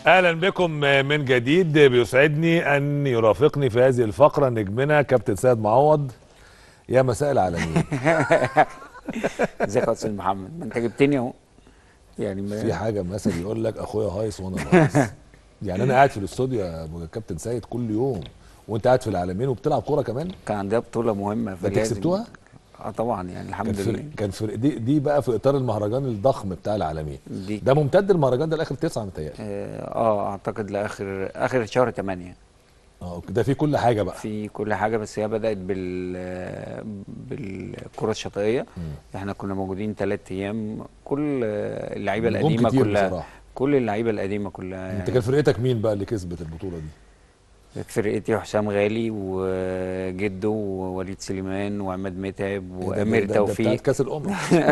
اهلا بكم من جديد بيسعدني ان يرافقني في هذه الفقره نجمنا كابتن سيد معوض يا مساء العالمين ازيك يا استاذ محمد ما انت جبتني اهو يعني ما في حاجه مثل يقول لك اخويا هايص وانا ناقص يعني انا قاعد في الاستوديو يا أبو كابتن سيد كل يوم وانت قاعد في العالمين وبتلعب كوره كمان كان عندها بطوله مهمه ده فلازم كسبتوها؟ اه طبعا يعني كان الحمد في لله كان في دي, دي بقى في اطار المهرجان الضخم بتاع العالمين دي ده ممتد المهرجان ده لاخر تسعه متهيألي اه آه، اعتقد لاخر اخر شهر 8 اه ده في كل حاجه بقى في كل حاجه بس هي بدات بال بالكره الشاطئيه احنا كنا موجودين ثلاث ايام كل اللعيبه نجوم القديمه كتير كلها بصراحة. كل اللعيبه القديمه كلها انت كان فرقتك مين بقى اللي كسبت البطوله دي فرقتي حسام غالي وجده ووليد سليمان وعماد متعب إيه ده- ده- وامير ده- ده بتاعت توفيق كاس الامم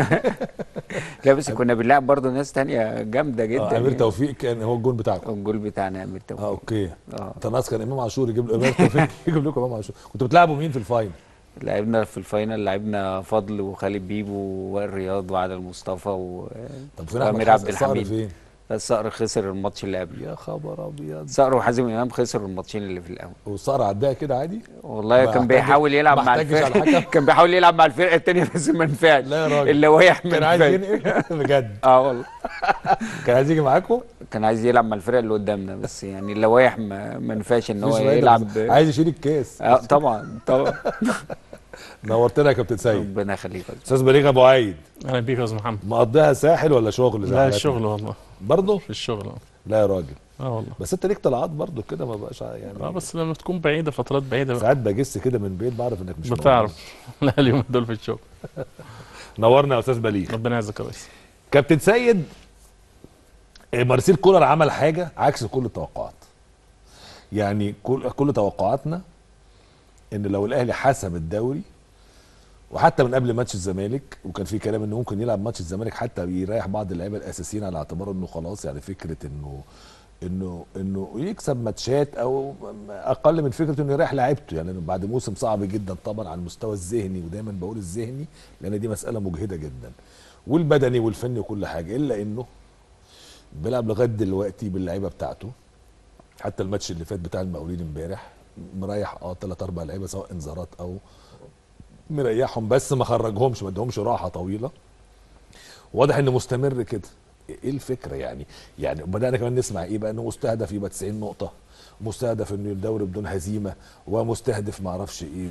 لا بس كنا بنلعب برضه ناس تانية جامده جدا اه امير يعني. توفيق كان هو الجون بتاعكم الجول بتاعنا امير توفيق اه اوكي اه انت ناقص كان امام عاشور يجيب امام توفيق يجيب لكم امام عاشور كنتوا بتلعبوا مين في الفاينل لعبنا في الفاينل لعبنا فضل وخالد بيبو ووائل رياض وعادل مصطفى و... طب فين احمد وامير حسن عبد الصقر الحميد فين الصقر خسر الماتش اللي قبله يا خبر ابيض الصقر وحازم امام خسروا الماتشين اللي في الاول والصقر عداها كده عادي والله ما كان احتاجش- بيحاول يلعب ما مع احتاجش على الفرقه الحكم. كان بيحاول يلعب مع الفرقه الثانيه بس ما نفعش لا يا راجل اللي وقع ما كان عايز نفعش. ينقل بجد اه والله كان عايز يجي معاكم كان عايز يلعب مع الفرقه اللي قدامنا بس يعني اللوايح ما ما نفعش ان هو مش فايدة، يلعب بس عايز يشيل الكاس اه طبعا طبعا نورتنا يا كابتن سيد ربنا يخليك يا استاذ بليغ ابو عيد اهلا بيك يا استاذ محمد مقضيها ساحل ولا شغل زي لا حالاتنا؟ الشغل والله برضه في الشغل اه لا يا راجل اه والله بس انت ليك طلعات برضه كده ما بقاش يعني اه بس لما تكون بعيده فترات بعيده بقى ساعات بجس كده من بعيد بعرف انك مش موجود. بتعرف لا اليوم دول في الشغل نورنا يا استاذ بليغ ربنا يعزك يا ريس كابتن سيد آه، مارسيل كولر عمل حاجه عكس كل التوقعات يعني كل كل توقعاتنا ان لو الاهلي حسم الدوري وحتى من قبل ماتش الزمالك وكان في كلام انه ممكن يلعب ماتش الزمالك حتى يريح بعض اللعيبه الاساسيين على اعتبار انه خلاص يعني فكره انه انه انه يكسب ماتشات او اقل من فكره انه يريح لعيبته يعني بعد موسم صعب جدا طبعا على المستوى الذهني ودايما بقول الذهني لان دي مساله مجهده جدا والبدني والفني وكل حاجه الا انه بيلعب لغايه دلوقتي باللعيبه بتاعته حتى الماتش اللي فات بتاع المقاولين امبارح مريح اه ثلاث اربع لعيبه سواء انذارات او مريحهم بس ما خرجهمش ما ادهمش راحه طويله واضح انه مستمر كده ايه الفكره يعني يعني بدانا كمان نسمع ايه بقى انه مستهدف يبقى 90 نقطه مستهدف انه الدوري بدون هزيمه ومستهدف ما اعرفش ايه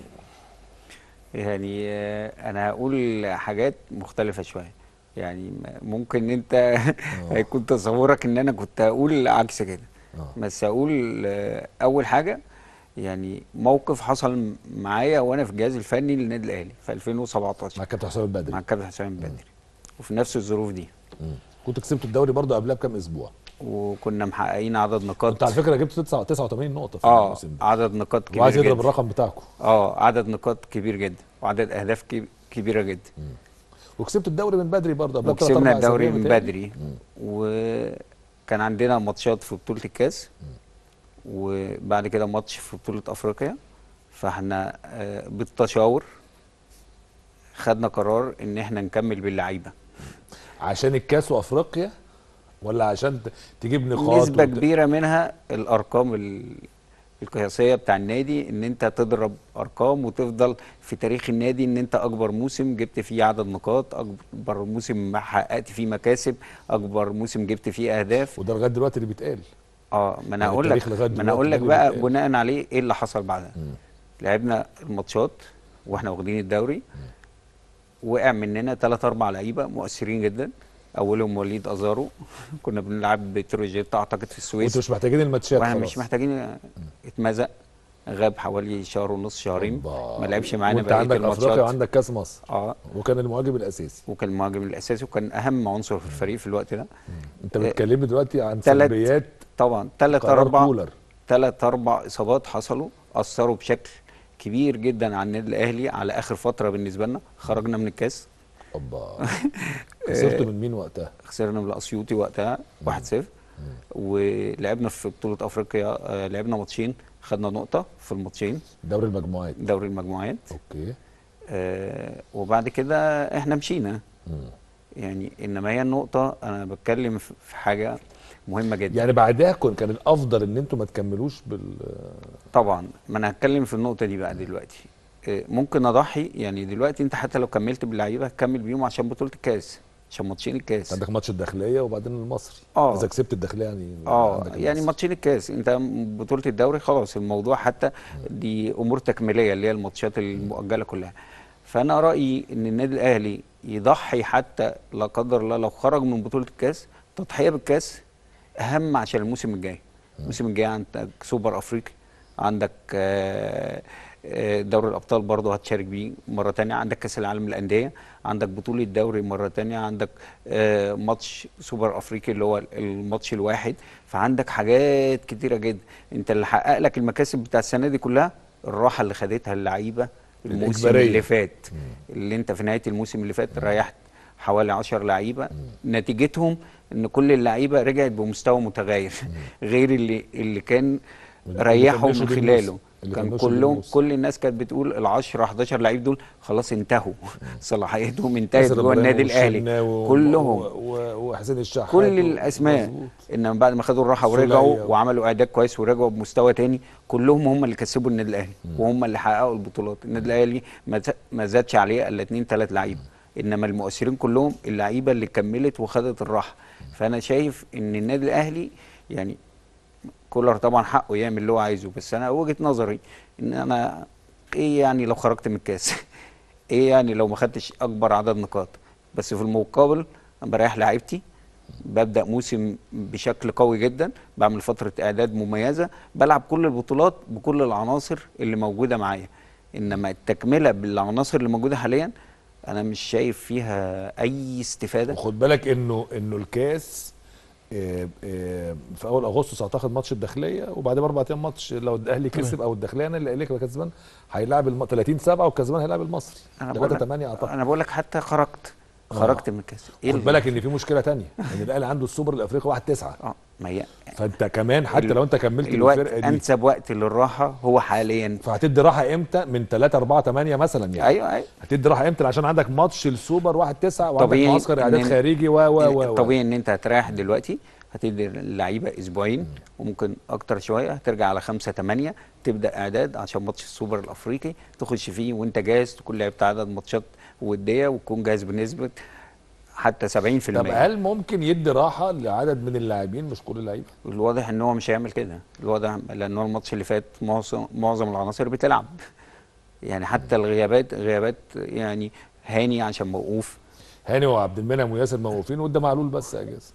يعني آه، انا هقول حاجات مختلفه شويه يعني م- ممكن انت هيكون تصورك ان انا كنت هقول عكس كده اه بس اقول آه، اول حاجه يعني موقف حصل معايا وانا في الجهاز الفني للنادي الاهلي في 2017 مع الكابتن حسام البدري مع الكابتن حسام بدري وفي نفس الظروف دي مم. كنت كسبت الدوري برضه قبلها بكام اسبوع وكنا محققين عدد نقاط انت على فكره جبت 9 89 نقطه في اه الموسم ده عدد نقاط كبير وعايز يضرب جدا الرقم بتاعكم اه عدد نقاط كبير جدا وعدد اهداف كب- كبيره جدا وكسبت الدوري من بدري برضه قبلها بثلاث وكسبنا أربع الدوري أسابيع من متهيألي. بدري وكان عندنا ماتشات في بطولة الكاس وبعد كده ماتش في بطولة أفريقيا فاحنا آه، بالتشاور خدنا قرار ان احنا نكمل باللعيبه عشان الكاس وافريقيا ولا عشان ت- تجيب نقاط نسبة وت- كبيرة منها الأرقام ال- القياسية بتاع النادي إن أنت تضرب أرقام وتفضل في تاريخ النادي إن أنت أكبر موسم جبت فيه عدد نقاط أكبر موسم حققت فيه مكاسب أكبر موسم جبت فيه أهداف وده لغايه دلوقتي اللي بيتقال اه ما انا يعني اقول لك التاريخ لغاية ما انا اقول دلوقتي لك ده اللي بقى بيتقال. بناء عليه ايه اللي حصل بعدها لعبنا الماتشات واحنا واخدين الدوري وقع مننا ثلاث اربع لعيبه مؤثرين جدا اولهم وليد ازارو كنا بنلعب بتروجيت اعتقد في السويس وانتوا مش محتاجين الماتشات واحنا خلاص مش محتاجين اتمزق غاب حوالي شهر ونص شهرين أوبا. ما لعبش معانا وانت بقيه عندك افريقيا الماتشات وعندك كاس مصر اه وكان المهاجم الاساسي وكان المهاجم الاساسي وكان اهم عنصر في الفريق في الوقت ده انت بتكلمني دلوقتي عن تلات سلبيات طبعا ثلاث قرار اربع كولر ثلاث اربع اصابات حصلوا اثروا بشكل كبير جدا على النادي الاهلي على اخر فتره بالنسبه لنا خرجنا من الكاس اوبا خسرت من مين وقتها؟ خسرنا من الاسيوطي وقتها 1-0 ولعبنا في بطوله افريقيا آه، لعبنا ماتشين خدنا نقطه في الماتشين دوري المجموعات دوري المجموعات اوكي آه، وبعد كده احنا مشينا مم. يعني انما هي النقطه انا بتكلم في في حاجه مهمه جدا يعني بعدها كن كان الافضل ان انتم ما تكملوش بال طبعا ما انا هتكلم في النقطه دي بقى دلوقتي إيه، ممكن اضحي يعني دلوقتي انت حتى لو كملت باللعيبه هتكمل بيهم عشان بطوله الكاس عشان ماتشين الكاس عندك ماتش الداخليه وبعدين المصري آه. اذا كسبت الداخليه يعني اه عندك يعني المصري. ماتشين الكاس انت بطوله الدوري خلاص الموضوع حتى دي امور تكميليه اللي هي الماتشات المؤجله كلها فانا رايي ان النادي الاهلي يضحي حتى لا قدر الله لو خرج من بطوله الكاس تضحيه بالكاس اهم عشان الموسم الجاي الموسم الجاي عندك سوبر افريقي عندك آه، آه، دوري الابطال برضه هتشارك بيه مره تانية عندك كاس العالم للانديه عندك بطوله دوري مره تانية عندك آه، ماتش سوبر افريقي اللي هو الماتش الواحد فعندك حاجات كتيره جدا انت اللي حقق لك المكاسب بتاع السنه دي كلها الراحه اللي خدتها اللعيبه الموسم الإجبارية. اللي فات اللي انت في نهايه الموسم اللي فات ريحت حوالي 10 لعيبه نتيجتهم ان كل اللعيبه رجعت بمستوى متغير غير اللي اللي كان اللي ريحهم كانوش من بالموسم. خلاله اللي كان كانوش كلهم بالموسم. كل الناس كانت بتقول ال 10 11 لعيب دول خلاص انتهوا صلاحيتهم انتهت ياسر جوه إبراهيم النادي الاهلي والشناوي و- كلهم و- و- وحسين الشحات كل و- الاسماء مظبوط. انما بعد ما خدوا الراحه ورجعوا سولية. وعملوا اعداد كويس ورجعوا بمستوى تاني كلهم هم اللي كسبوا النادي الاهلي وهم اللي حققوا البطولات النادي الاهلي ما ز- ما زادش عليه الا اتنين تلات لعيبه انما المؤثرين كلهم اللعيبه اللي كملت وخدت الراحه فانا شايف ان النادي الاهلي يعني كولر طبعا حقه يعمل اللي هو عايزه بس انا وجهه نظري ان انا ايه يعني لو خرجت من الكاس ايه يعني لو ما خدتش اكبر عدد نقاط بس في المقابل أنا بريح لعيبتي ببدا موسم بشكل قوي جدا بعمل فتره اعداد مميزه بلعب كل البطولات بكل العناصر اللي موجوده معايا انما التكمله بالعناصر اللي موجوده حاليا انا مش شايف فيها اي استفاده وخد بالك انه انه الكاس آه، آه، في اول اغسطس هتاخد ماتش الداخليه وبعدين باربع ايام ماتش لو الاهلي كسب او الداخليه انا اللي قايل لك يبقى كسبان هيلاعب الم... 30 7 والكسبان هيلاعب المصري انا 3 بقول لك 8 اعتقد انا بقول لك حتى خرجت خرجت من الكاس ايه خد اللي- بالك ان في مشكله تانية ان الاهلي عنده السوبر الافريقي 1 9 اه ما هي فانت كمان حتى ال- لو انت كملت الوقت بالفرقه دي انسب وقت للراحه هو حاليا فهتدي راحه امتى من 3 4 8 مثلا يعني ايوه ايوه هتدي راحه امتى عشان عندك ماتش السوبر 1 9 وعندك طبيعي معسكر اعداد إن- خارجي و و و طبيعي ان انت هتريح دلوقتي هتدي اللعيبه اسبوعين وممكن اكتر شويه هترجع على خمسة تمانية تبدا اعداد عشان ماتش السوبر الافريقي تخش فيه وانت جاهز تكون لعبت عدد ماتشات وديه وتكون جاهز بنسبه حتى 70% طب هل ممكن يدي راحه لعدد من اللاعبين مش كل اللعيبه الواضح ان هو مش هيعمل كده الواضح لان هو الماتش اللي فات معظم معظم العناصر بتلعب يعني حتى الغيابات غيابات يعني هاني عشان موقوف هاني وعبد المنعم وياسر موقوفين وده معلول بس اجازه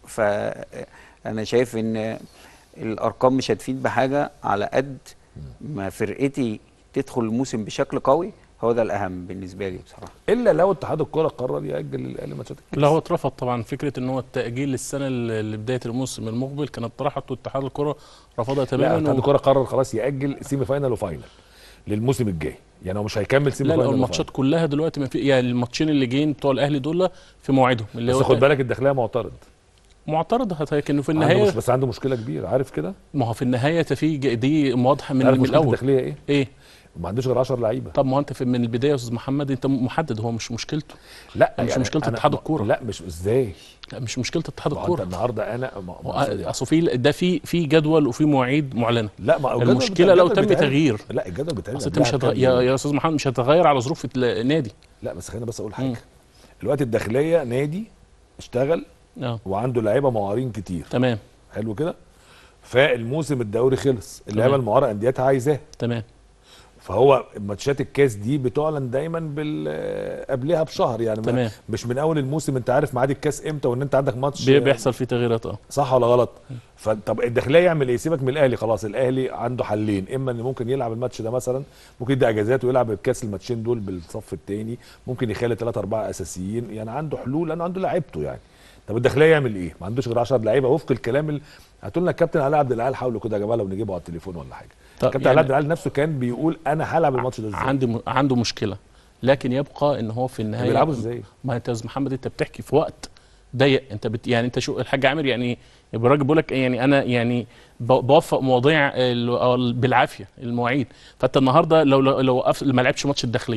فانا شايف ان الارقام مش هتفيد بحاجه على قد ما فرقتي تدخل الموسم بشكل قوي هو ده الاهم بالنسبه لي بصراحه الا لو اتحاد الكوره قرر ياجل الاهلي ماتشات الكاس لا هو اترفض طبعا فكره ان هو التاجيل للسنه ل- لبدايه الموسم المقبل كانت طرحته اتحاد الكره رفضها لا تماما اتحاد و- الكوره قرر خلاص ياجل سيمي فاينال وفاينل للموسم الجاي يعني هو مش هيكمل سيمي لا لا فاينال الماتشات كلها دلوقتي ما في يعني الماتشين اللي جايين بتوع الاهلي دول في موعدهم اللي بس هو خد بالك الداخليه معترض معترض هت- لكنه في عنده مش النهايه بس عنده مشكله كبيره عارف كده ما هو في النهايه في ج- دي واضحه من, عارف من مشكله الاول الداخليه ايه ايه ما عندوش غير 10 لعيبه طب ما هو انت في من البدايه يا استاذ محمد انت محدد هو مش مشكلته لا مش مشكلة أنا- اتحاد الكورة. لا مش ازاي لا مش مشكله اتحاد ما هو انت الكوره النهارده انا ما- ما أقصد يعني. اصل في ده في في جدول وفي مواعيد معلنه لا ما هو الجدول المشكله بتاع- لو الجدول تم بيتعمل- تغيير لا الجدول بتاعي اصل انت مش هتغ... يا, يا استاذ محمد مش هتغير على ظروف النادي لا بس خلينا بس اقول مم. حاجه الوقت الداخليه نادي اشتغل اه وعنده لعيبه معارين كتير تمام حلو كده فالموسم الدوري خلص اللعيبه تمام. المعاره انديتها عايزاه تمام فهو ماتشات الكاس دي بتعلن دايما بال قبلها بشهر يعني ما- تمام. مش من اول الموسم انت عارف ميعاد الكاس امتى وان انت عندك ماتش بي- بيحصل فيه تغييرات اه صح ولا غلط فطب الداخليه يعمل ايه سيبك من الاهلي خلاص الاهلي عنده حلين اما ان ممكن يلعب الماتش ده مثلا ممكن يدي اجازات ويلعب الكاس الماتشين دول بالصف الثاني ممكن يخلي ثلاثة أربعة اساسيين يعني عنده حلول لانه عنده لعيبته يعني طب الداخليه يعمل ايه ما عندوش غير 10 لعيبه وفق الكلام اللي هاتوا لنا الكابتن علاء عبد العال حاولوا كده يا جماعه لو نجيبه على التليفون ولا حاجه طب الكابتن يعني- علاء عبد العال نفسه كان بيقول انا هلعب الماتش ده ازاي عنده م... عنده مشكله لكن يبقى ان هو في النهايه بيلعبوا ازاي ما انت يا استاذ محمد انت بتحكي في وقت ضيق انت بت... يعني انت شو الحاج عامر يعني الراجل بيقول لك يعني انا يعني ب- بوفق مواضيع ال- أو ال- بالعافيه المواعيد فانت النهارده لو لو لو وقفت ما لعبش ماتش الداخليه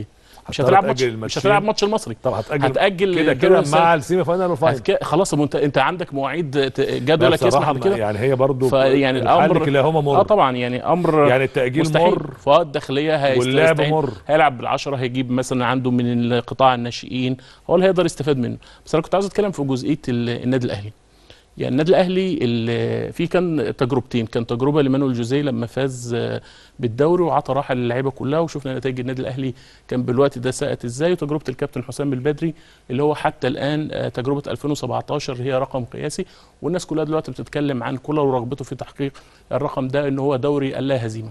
مش هتضطر هتلعب تأجل ماتش مش الماتشين. هتلعب ماتش المصري طب هتاجل هتأجل كده الجولة كده السنة. مع السيمي فاينال والفاينل هتك... خلاص ما انت انت عندك مواعيد ت- لا جدولك يسمح بصراحة بكده يعني هي برضو فيعني الحل الامر كلاهما مر اه طبعا يعني امر يعني التأجيل مستحيل مر فؤاد الداخليه هيست- واللعب هيستعين- مر. هيلعب بالعشره هيجيب مثلا عنده من قطاع الناشئين هو اللي هيقدر يستفاد منه بس انا كنت عاوز اتكلم في جزئيه ال- النادي الاهلي يعني النادي الاهلي ال- في كان تجربتين كان تجربه لمانويل جوزيه لما فاز آه، بالدوري وعطى راحه للعيبه كلها وشفنا نتائج النادي الاهلي كان بالوقت ده ساءت ازاي وتجربه الكابتن حسام البدري اللي هو حتى الان آه، تجربه 2017 هي رقم قياسي والناس كلها دلوقتي بتتكلم عن كولر ورغبته في تحقيق الرقم ده ان هو دوري اللا هزيمه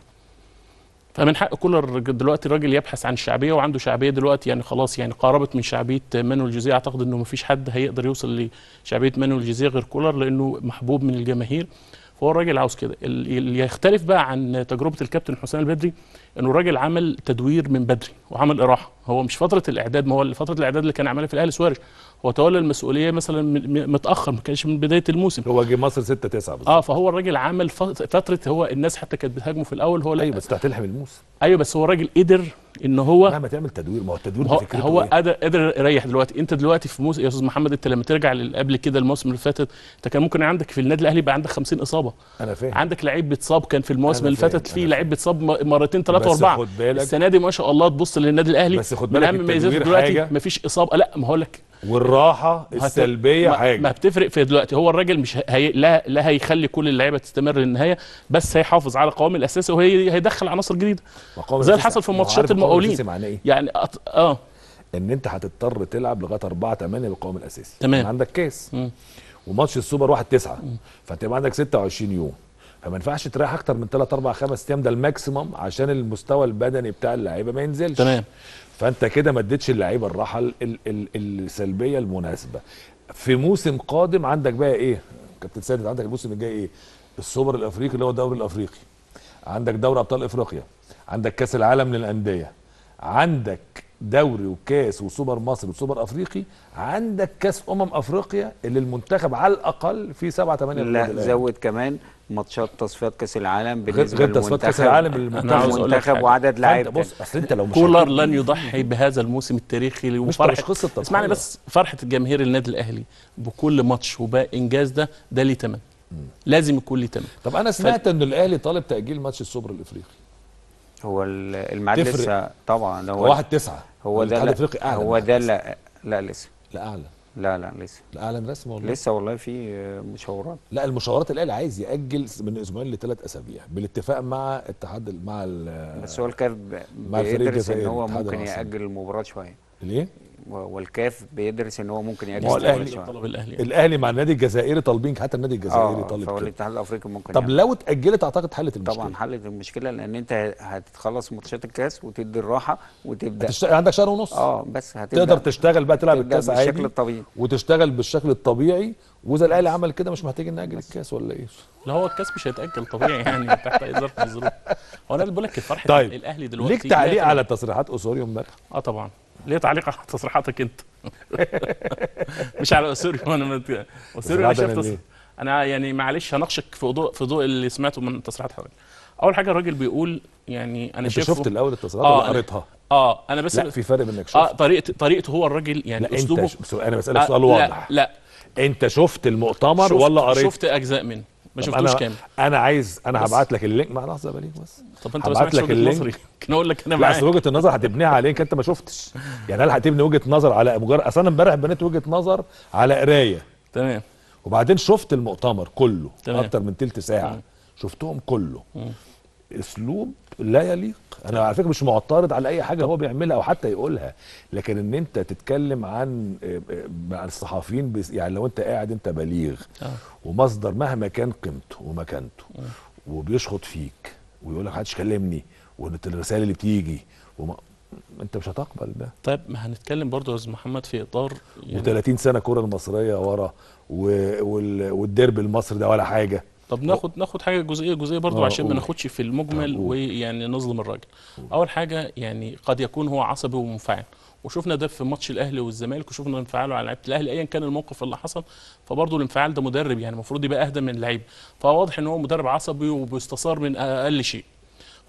فمن حق كولر دلوقتي الراجل يبحث عن الشعبيه وعنده شعبيه دلوقتي يعني خلاص يعني قاربت من شعبيه مانويل جوزيه اعتقد انه مفيش حد هيقدر يوصل لشعبيه مانويل جوزيه غير كولر لانه محبوب من الجماهير فهو الراجل عاوز كده ال- اللي يختلف بقى عن تجربه الكابتن حسام البدري انه الراجل عمل تدوير من بدري وعمل اراحه هو مش فتره الاعداد ما هو فتره الاعداد اللي كان عملها في الاهلي سوارش هو تولى المسؤوليه مثلا م- م- متاخر ما كانش من بدايه الموسم هو جه مصر 6 9 بالظبط اه فهو الراجل عمل فت- فتره هو الناس حتى كانت بتهاجمه في الاول هو لا ايوه بس هتلحم الموسم ايوه بس هو الراجل قدر ان هو مهما تعمل تدوير ما هو التدوير هو, بفكرته هو إيه؟ قادر قادر يريح دلوقتي انت دلوقتي في موسم يا استاذ محمد انت لما ترجع لل- قبل كده الموسم اللي فاتت انت كان ممكن عندك في النادي الاهلي يبقى عندك 50 اصابه انا فاهم عندك لعيب بيتصاب كان في الموسم أنا اللي فاهم، فاتت في أنا لعيب بيتصاب م- مرتين ثلاثه بس واربعه خد بالك السنه دي ما شاء الله تبص للنادي الاهلي بس خد من بالك اهم ميزاته التدوير دلوقتي حاجة. مفيش اصابه لا ما هقول لك والراحه هت- السلبيه ما, حاجه ما بتفرق في دلوقتي هو الراجل مش هي لا لا هيخلي كل اللعيبه تستمر للنهايه بس هيحافظ على قوام الاساسي وهي هيدخل عناصر جديده مقام زي اللي الأساسي- حصل في ما هو ماتشات عارف القوام المقاولين. الأساسي معناه ايه؟ يعني أط... اه ان انت هتضطر تلعب لغايه 4 8 بالقوام الاساسي تمام. يعني عندك كاس مم. وماتش السوبر 1 9 فانت يبقى عندك 26 يوم فما ينفعش تريح اكتر من 3 4 5 ايام ده الماكسيمم عشان المستوى البدني بتاع اللعيبه ما ينزلش تمام فانت كده ما اديتش اللعيبه الراحه ال ال ال السلبيه المناسبه في موسم قادم عندك بقى ايه كابتن سيد عندك الموسم الجاي ايه السوبر الافريقي اللي هو الدوري الافريقي عندك دوري ابطال افريقيا عندك كاس العالم للانديه عندك دوري وكاس وسوبر مصر وسوبر افريقي عندك كاس امم افريقيا اللي المنتخب على الاقل فيه 7 8 لا زود كمان ماتشات تصفيات كاس العالم غير بالنسبه غير تصفيات كاس للمنتخب العالم أنا عاوز أقول لك المنتخب حاجة. وعدد لعيبه بص اصل انت لو مش كولر هتجيب- لن يضحي بهذا الموسم التاريخي مش وفرحه مش قصه تضحية. اسمعني بس فرحه الجماهير النادي الاهلي بكل ماتش وبقى انجاز ده ده ليه ثمن لازم يكون ليه ثمن طب انا سمعت ان الاهلي طالب تاجيل ماتش السوبر الافريقي هو ال- الميعاد تفرق. لسه طبعا هو هو 1 9 هو ده الاتحاد لا الافريقي اعلن هو ده لا لا لسه لا اعلن لا لا لسه لا اعلن رسمي والله لسه والله في مشاورات لا المشاورات الاهلي عايز ياجل من اسبوعين لثلاث اسابيع بالاتفاق مع اتحاد ال- مع ال- بس هو الكاف ب- مع الفريق بيدرس ان الجزائري، هو الاتحاد ممكن العاصمي. ياجل المباراه شويه ليه؟ و- والكاف بيدرس ان هو ممكن ياجل ما هو المباراة الأهلي شويه طلب الاهلي يعني. الاهلي مع النادي الجزائري طالبين حتى النادي الجزائري اه طالب فهو كده الاتحاد الافريقي ممكن طب يعمل. لو اتاجلت اعتقد حلت المشكله طبعا حلت المشكله لان انت هتخلص ماتشات الكاس وتدي الراحه وتبدا هتشتغل عندك شهر ونص اه بس هتبدا تقدر تشتغل بقى تلعب تبدأ الكاس بالشكل عادي الطبيعي وتشتغل بالشكل الطبيعي واذا الاهلي عمل كده مش محتاجين ناجل الكاس ولا ايه؟ لا هو الكاس مش هيتاجل طبيعي يعني تحت اي ظرف من الظروف هو انا اللي بقول لك فرحه طيب. الاهلي دلوقتي ليك تعليق لا على تصريحات اسوريو امبارح؟ اه طبعا ليه تعليق على تصريحاتك انت مش على اسوريو انا مت... اسوريو انا تصريحات شايف أنا تص... ليه؟ انا يعني معلش هناقشك في ضوء في ضوء اللي سمعته من تصريحات حضرتك اول حاجه الراجل بيقول يعني انا انت شايفه شفت الاول التصريحات آه، ولا أنا- قريتها؟ اه انا بس لا في فرق بينك شفت اه طريقه طريقته هو الراجل يعني لا اسلوبه انت ش... انا بسالك آه، سؤال لا واضح لا انت شفت المؤتمر شفت ولا قريت؟ شفت اجزاء منه ما طب شفتوش انا كامل انا عايز انا بس. هبعت لك اللينك مع لحظه بليغ بس طب انت ما هبعت سمعتش لك وجهه اللينك. نظري كان اقول لك انا لا معاك اصل وجهه النظر هتبنيها عليك انت ما شفتش يعني هل هتبني وجهه نظر على مجرد اصل انا امبارح بنيت وجهه نظر على قرايه تمام وبعدين شفت المؤتمر كله تمام. اكتر من تلت ساعه مم. شفتهم كله مم. اسلوب لا يليق انا على فكره مش معترض على اي حاجه هو بيعملها او حتى يقولها لكن ان انت تتكلم عن آه، آه، مع الصحفيين بس يعني لو انت قاعد انت بليغ آه. ومصدر مهما كان قيمته ومكانته وبيشخط فيك ويقول لك محدش كلمني والرسائل اللي بتيجي وما انت مش هتقبل ده طيب ما هنتكلم برضه يا استاذ محمد في اطار يعني و30 سنه كره المصريه ورا و... وال... والديربي المصري ده ولا حاجه طب ناخد ناخد حاجه جزئيه جزئيه برضه آه، عشان ما قول. ناخدش في المجمل طب قول. ويعني نظلم الراجل اول حاجه يعني قد يكون هو عصبي ومنفعل وشفنا ده في ماتش الاهلي والزمالك وشفنا انفعاله على لعيبه الاهلي ايا كان الموقف اللي حصل فبرضه الانفعال ده مدرب يعني المفروض يبقى اهدى من اللعيبه فواضح ان هو مدرب عصبي وبيستثار من اقل شيء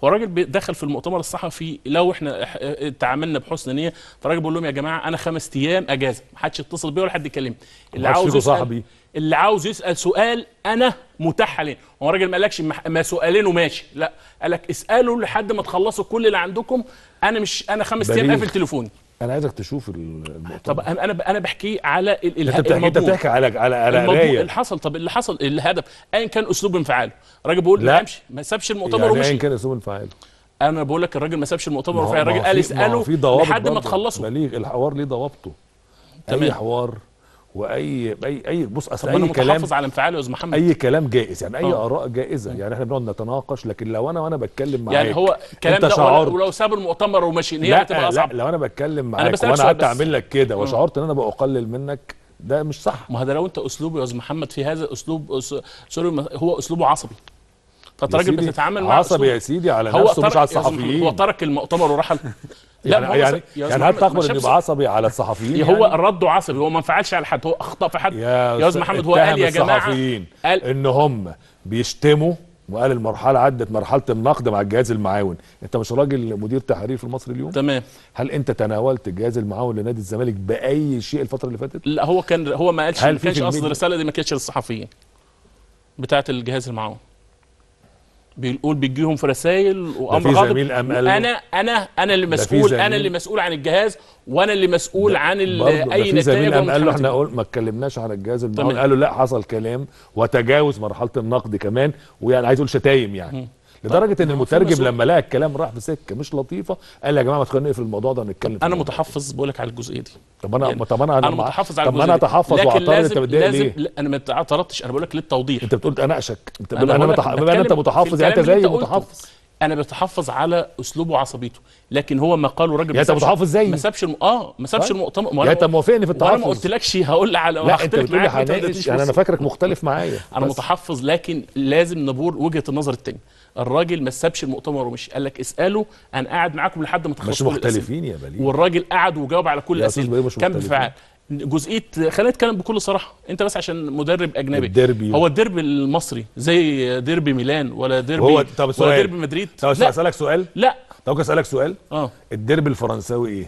هو الراجل بي- دخل في المؤتمر الصحفي لو احنا إح- اه- تعاملنا بحسن نيه فالراجل بيقول لهم يا جماعه انا خمس ايام اجازه ما حدش يتصل بيا ولا حد يكلمني اللي محدش عاوز فيكم يسال صاحبي. اللي عاوز يسال سؤال انا متاح حاليا هو الراجل ما قالكش مح- ما سؤالين وماشي لا قال لك اسالوا لحد ما تخلصوا كل اللي عندكم انا مش انا خمس ايام بليغ. قافل تليفوني انا عايزك تشوف ال- المؤتمر طب انا انا انا بحكي على ال- ال- انت بتحكي انت المضمون. بتحكي على على على الموضوع قرايه اللي حصل طب اللي حصل الهدف ايا كان اسلوب انفعاله الراجل بيقول لا. ما امشي ما سابش المؤتمر يعني ومشي ايا كان اسلوب انفعال انا بقول لك الراجل ما سابش المؤتمر ما هو- وفعلا الراجل ما هو قال في- ما هو اساله في ضوابط لحد ما برضه. تخلصوا بليغ الحوار ليه ضوابطه اي تمام. حوار واي اي اي بص اصل طب انا اي كلام متحفظ على انفعاله يا استاذ محمد اي كلام جائز يعني اي آه. اراء جائزه يعني احنا بنقعد نتناقش لكن لو انا وانا بتكلم معاك يعني هو الكلام انت ده شعرت ولو, ولو ساب المؤتمر ومشي هي لا هتبقى لا اصعب لو انا بتكلم معاك بسألك وانا سؤال قعدت بس. اعمل لك كده آه. وشعرت ان انا بقلل منك ده مش صح ما هو ده لو انت اسلوبه يا استاذ محمد في هذا اسلوب أس- سوري ما- هو اسلوبه عصبي فانت يا راجل سيدي، بتتعامل مع عصبي أسلوب. يا سيدي على هو نفسه مش ترك- على يا أستاذ محمد، الصحفيين هو ترك المؤتمر ورحل يعني ما هو يعني, س- يا أستاذ يعني هل محمد، ما تقبل ان شافش- يبقى عصبي على الصحفيين هو يعني؟ رده عصبي هو ما انفعلش على حد هو اخطا في حد يا يا استاذ محمد هو قال يا جماعه الصحفيين قال ان هم بيشتموا وقال المرحله عدت مرحله النقد مع الجهاز المعاون انت مش راجل مدير تحرير في المصري اليوم تمام هل انت تناولت الجهاز المعاون لنادي الزمالك باي شيء الفتره اللي فاتت لا هو كان هو ما قالش هل ما في كانش في قصد الميديا- الرساله دي ما كانتش للصحفيين بتاعه الجهاز المعاون بيقول بيجيهم في رسائل وامر في غاضب زميل قام قال له- انا انا انا اللي ده في مسؤول زميل- انا اللي مسؤول عن الجهاز وانا اللي مسؤول عن ال- برضه ده اي في نتائج زميل قام قال له ومتحمل احنا قول ما اتكلمناش عن الجهاز المعاون تمام. قالوا لا حصل كلام وتجاوز مرحله النقد كمان ويعني عايز اقول شتايم يعني لدرجه ان ما هو في المترجم مسؤول. لما لقى الكلام راح في سكه مش لطيفه قال يا جماعه ما تخلينا نقفل الموضوع ده ونتكلم في انا الموضوع. متحفظ بقول لك على الجزئيه دي طب انا يعني طب انا انا مع- متحفظ على طب ما انا الجزئية دي. اتحفظ لكن واعترض لازم انت متضايق لازم ليه؟ لا انا ما اعترضتش انا بقول لك للتوضيح انت بتقول اناقشك انت أنا بتقول انا بقول لك متح... بما ان انت بتكلم متحفظ في يعني انت الكلام اللي زيي قلته. متحفظ انا بتحفظ على اسلوبه وعصبيته لكن هو ما قاله راجل يعني ما انت سابش- متحفظ زيي؟ ما سابش الم... اه ما سابش طيب. المؤتمر يعني انت موافقني في وانا ما التحفظ قلتلكش هقول على لا انت هختلف بتقول لي معاك وانت ما اديتنيش هناقش يعني انا فرصة. فاكرك مختلف معايا انا بس. متحفظ لكن لازم نبور وجهه النظر التاني الراجل ما سابش المؤتمر ومش قال لك اساله انا قاعد معاكم لحد ما مش تخلصوا كل الأسئلة. مختلفين يا بليغ والراجل قعد وجاوب على كل يا أستاذ الاسئله بليغ مش كان مختلفين. بفعال جزئيه خلينا نتكلم بكل صراحه انت بس عشان مدرب اجنبي الديربي. هو الديربي المصري زي ديربي ميلان ولا ديربي هو طب ولا سؤال ديربي مدريد طب لا اسالك سؤال لا طب ممكن اسالك سؤال اه الديربي الفرنساوي ايه؟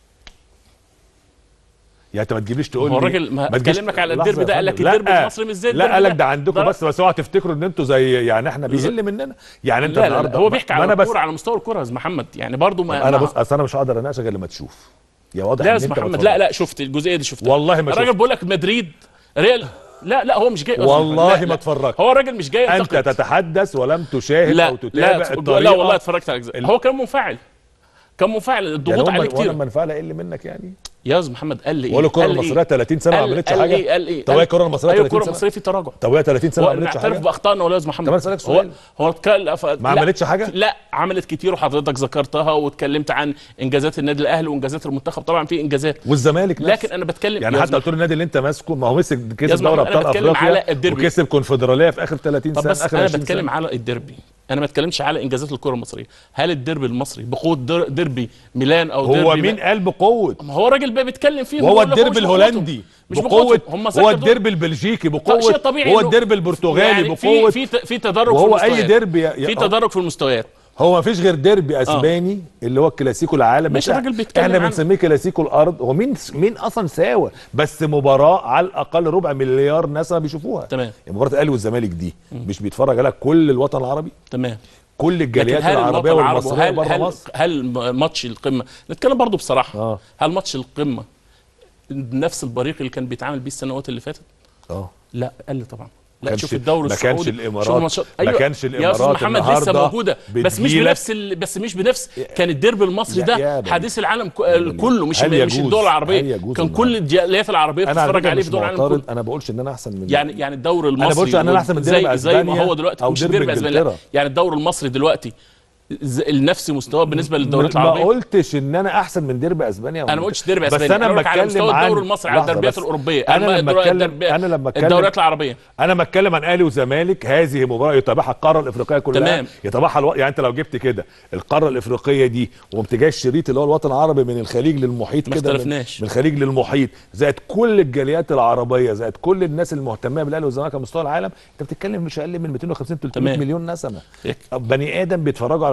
يعني انت ما تجيبليش تقول هو لي الراجل ما تجيش- اتكلم لك على لحظة الديربي يا ده قال لك فندم. الديربي لا. المصري مش زي لا الديربي قال لك ده. ده عندكم ده- بس بس اوعى تفتكروا ان انتوا زي يعني احنا بيقل مننا يعني انت لا لا, لا النهارده هو بيحكي ما على انا بس الكوره على مستوى الكوره يا استاذ محمد يعني برضو ما انا ما- بص اصل انا مش هقدر اناقشك غير لما تشوف يا واضح لا يا ان استاذ انت محمد بتفرج. لا لا شفت الجزئيه دي شفتها والله ما الراجل شفت بيقول لك مدريد ريال لا لا هو مش جاي أصلاً. والله لا، ما لا. اتفرجت. هو الراجل مش جاي انت ينتقد. تتحدث ولم تشاهد لا او تتابع لا الطريقه لا والله اتفرجت على اجزاء ال- هو كان منفعل كان منفعل يعني الضغوط عليه وانا كتير المنفعه اقل منك يعني يا استاذ محمد قال لي ايه ولا الكره قال إيه؟ المصريه 30 سنه ما قال- عملتش قال حاجه ايه قال ايه طب هي الكره المصريه ايوه 30 الكره سنه المصريه في تراجع طب هي 30 سنه هو ما عملتش نعترف حاجه باخطائنا ولا يا استاذ محمد طب أنا أسألك هو سؤال. هو اتكلم ف... ما لا. عملتش حاجة؟ لا عملت كتير وحضرتك ذكرتها واتكلمت عن انجازات النادي الاهلي وانجازات المنتخب طبعا في انجازات والزمالك نفسه. لكن انا بتكلم يعني يا حتى أستاذ قلت له النادي اللي انت ماسكه ما هو مسك يا كسب أستاذ دوري محمد، أنا ابطال بتكلم على افريقيا الديربي. وكسب كونفدراليه في اخر 30 طب سنه بس اخر انا 20 بتكلم سنه على الديربي انا ما بتكلمش على انجازات الكره المصريه هل الديربي المصري بقوه در- ديربي ميلان او ديربي هو مين قال بقوه ما هو راجل بقى بيتكلم فيه وهو بيقول لك الديربي مش الهولندي بقوتهم. مش بقوه بقوتهم. هم هو سكتوا. الديربي البلجيكي طيب بقوه شيء طبيعي هو إنه- الديربي البرتغالي يعني في بقوه في في تدرج وهو في اي المستويات. ديربي يا- يا- في تدرج في المستويات هو ما فيش غير ديربي اسباني اللي هو الكلاسيكو العالم ماشي، بتاع- الراجل بيتكلم احنا عنه. بنسميه كلاسيكو الارض هو مين مين اصلا ساوى بس مباراه على الاقل ربع مليار ناس بيشوفوها تمام. يعني مباراه الاهلي والزمالك دي مش بيتفرج عليها كل الوطن العربي تمام كل الجاليات لكن هل العربيه الوطن العربي والمصريه هل بره هل, مصر هل م- ماتش القمه نتكلم برضو بصراحه آه. هل ماتش القمه نفس البريق اللي كان بيتعامل بيه السنوات اللي فاتت اه لا قل طبعا لا كانش- شوف الدوري ما كانش السعودي الإمارات- شوف الماتشات- ما كانش يا استاذ الإمارات محمد لسه النهاردة موجوده بس مش بتجيلك- بنفس ال... بس مش بنفس كان الديربي المصري يا- ده يا بني. حديث العالم ك- كله مش هل مش يجوز- الدول هل العربيه يجوز كان النهاردة؟ كل الجاليات العربيه انا على بتتفرج فكرة عليه مش في دول العالم معترض كله انا بقولش ان انا احسن من يعني يعني الدوري المصري بقولش أنا أحسن من زي ديربي زي ما أسبانيا هو دلوقتي أو مش ديربي ديربي اسبانيا لا. إنجلترا. يعني الدوري المصري دلوقتي ز- النفس مستواه بالنسبه للدوريات ما العربيه قلتش ان انا احسن من ديربي اسبانيا انا ما قلتش ديربي بس اسبانيا انا انا بقولك على بتكلم مستوى عن- الدوري المصري على لحظة الدربيات بس. الاوروبيه انا أما لما الدور- اتكلم الدربي- انا لما اتكلم الدوريات العربيه انا بتكلم عن اهلي وزمالك هذه مباراه يتابعها القاره الافريقيه كلها تمام. يتابعها الو... يعني انت لو جبت كده القاره الافريقيه دي وقمت جاي الشريط اللي هو الوطن العربي من الخليج للمحيط ما كده من... اختلفناش. من الخليج للمحيط زائد كل الجاليات العربيه زائد كل الناس المهتمه بالاهلي والزمالك على مستوى العالم انت بتتكلم مش اقل من 250 300 تمام. مليون نسمه هيك. بني ادم بيتفرجوا على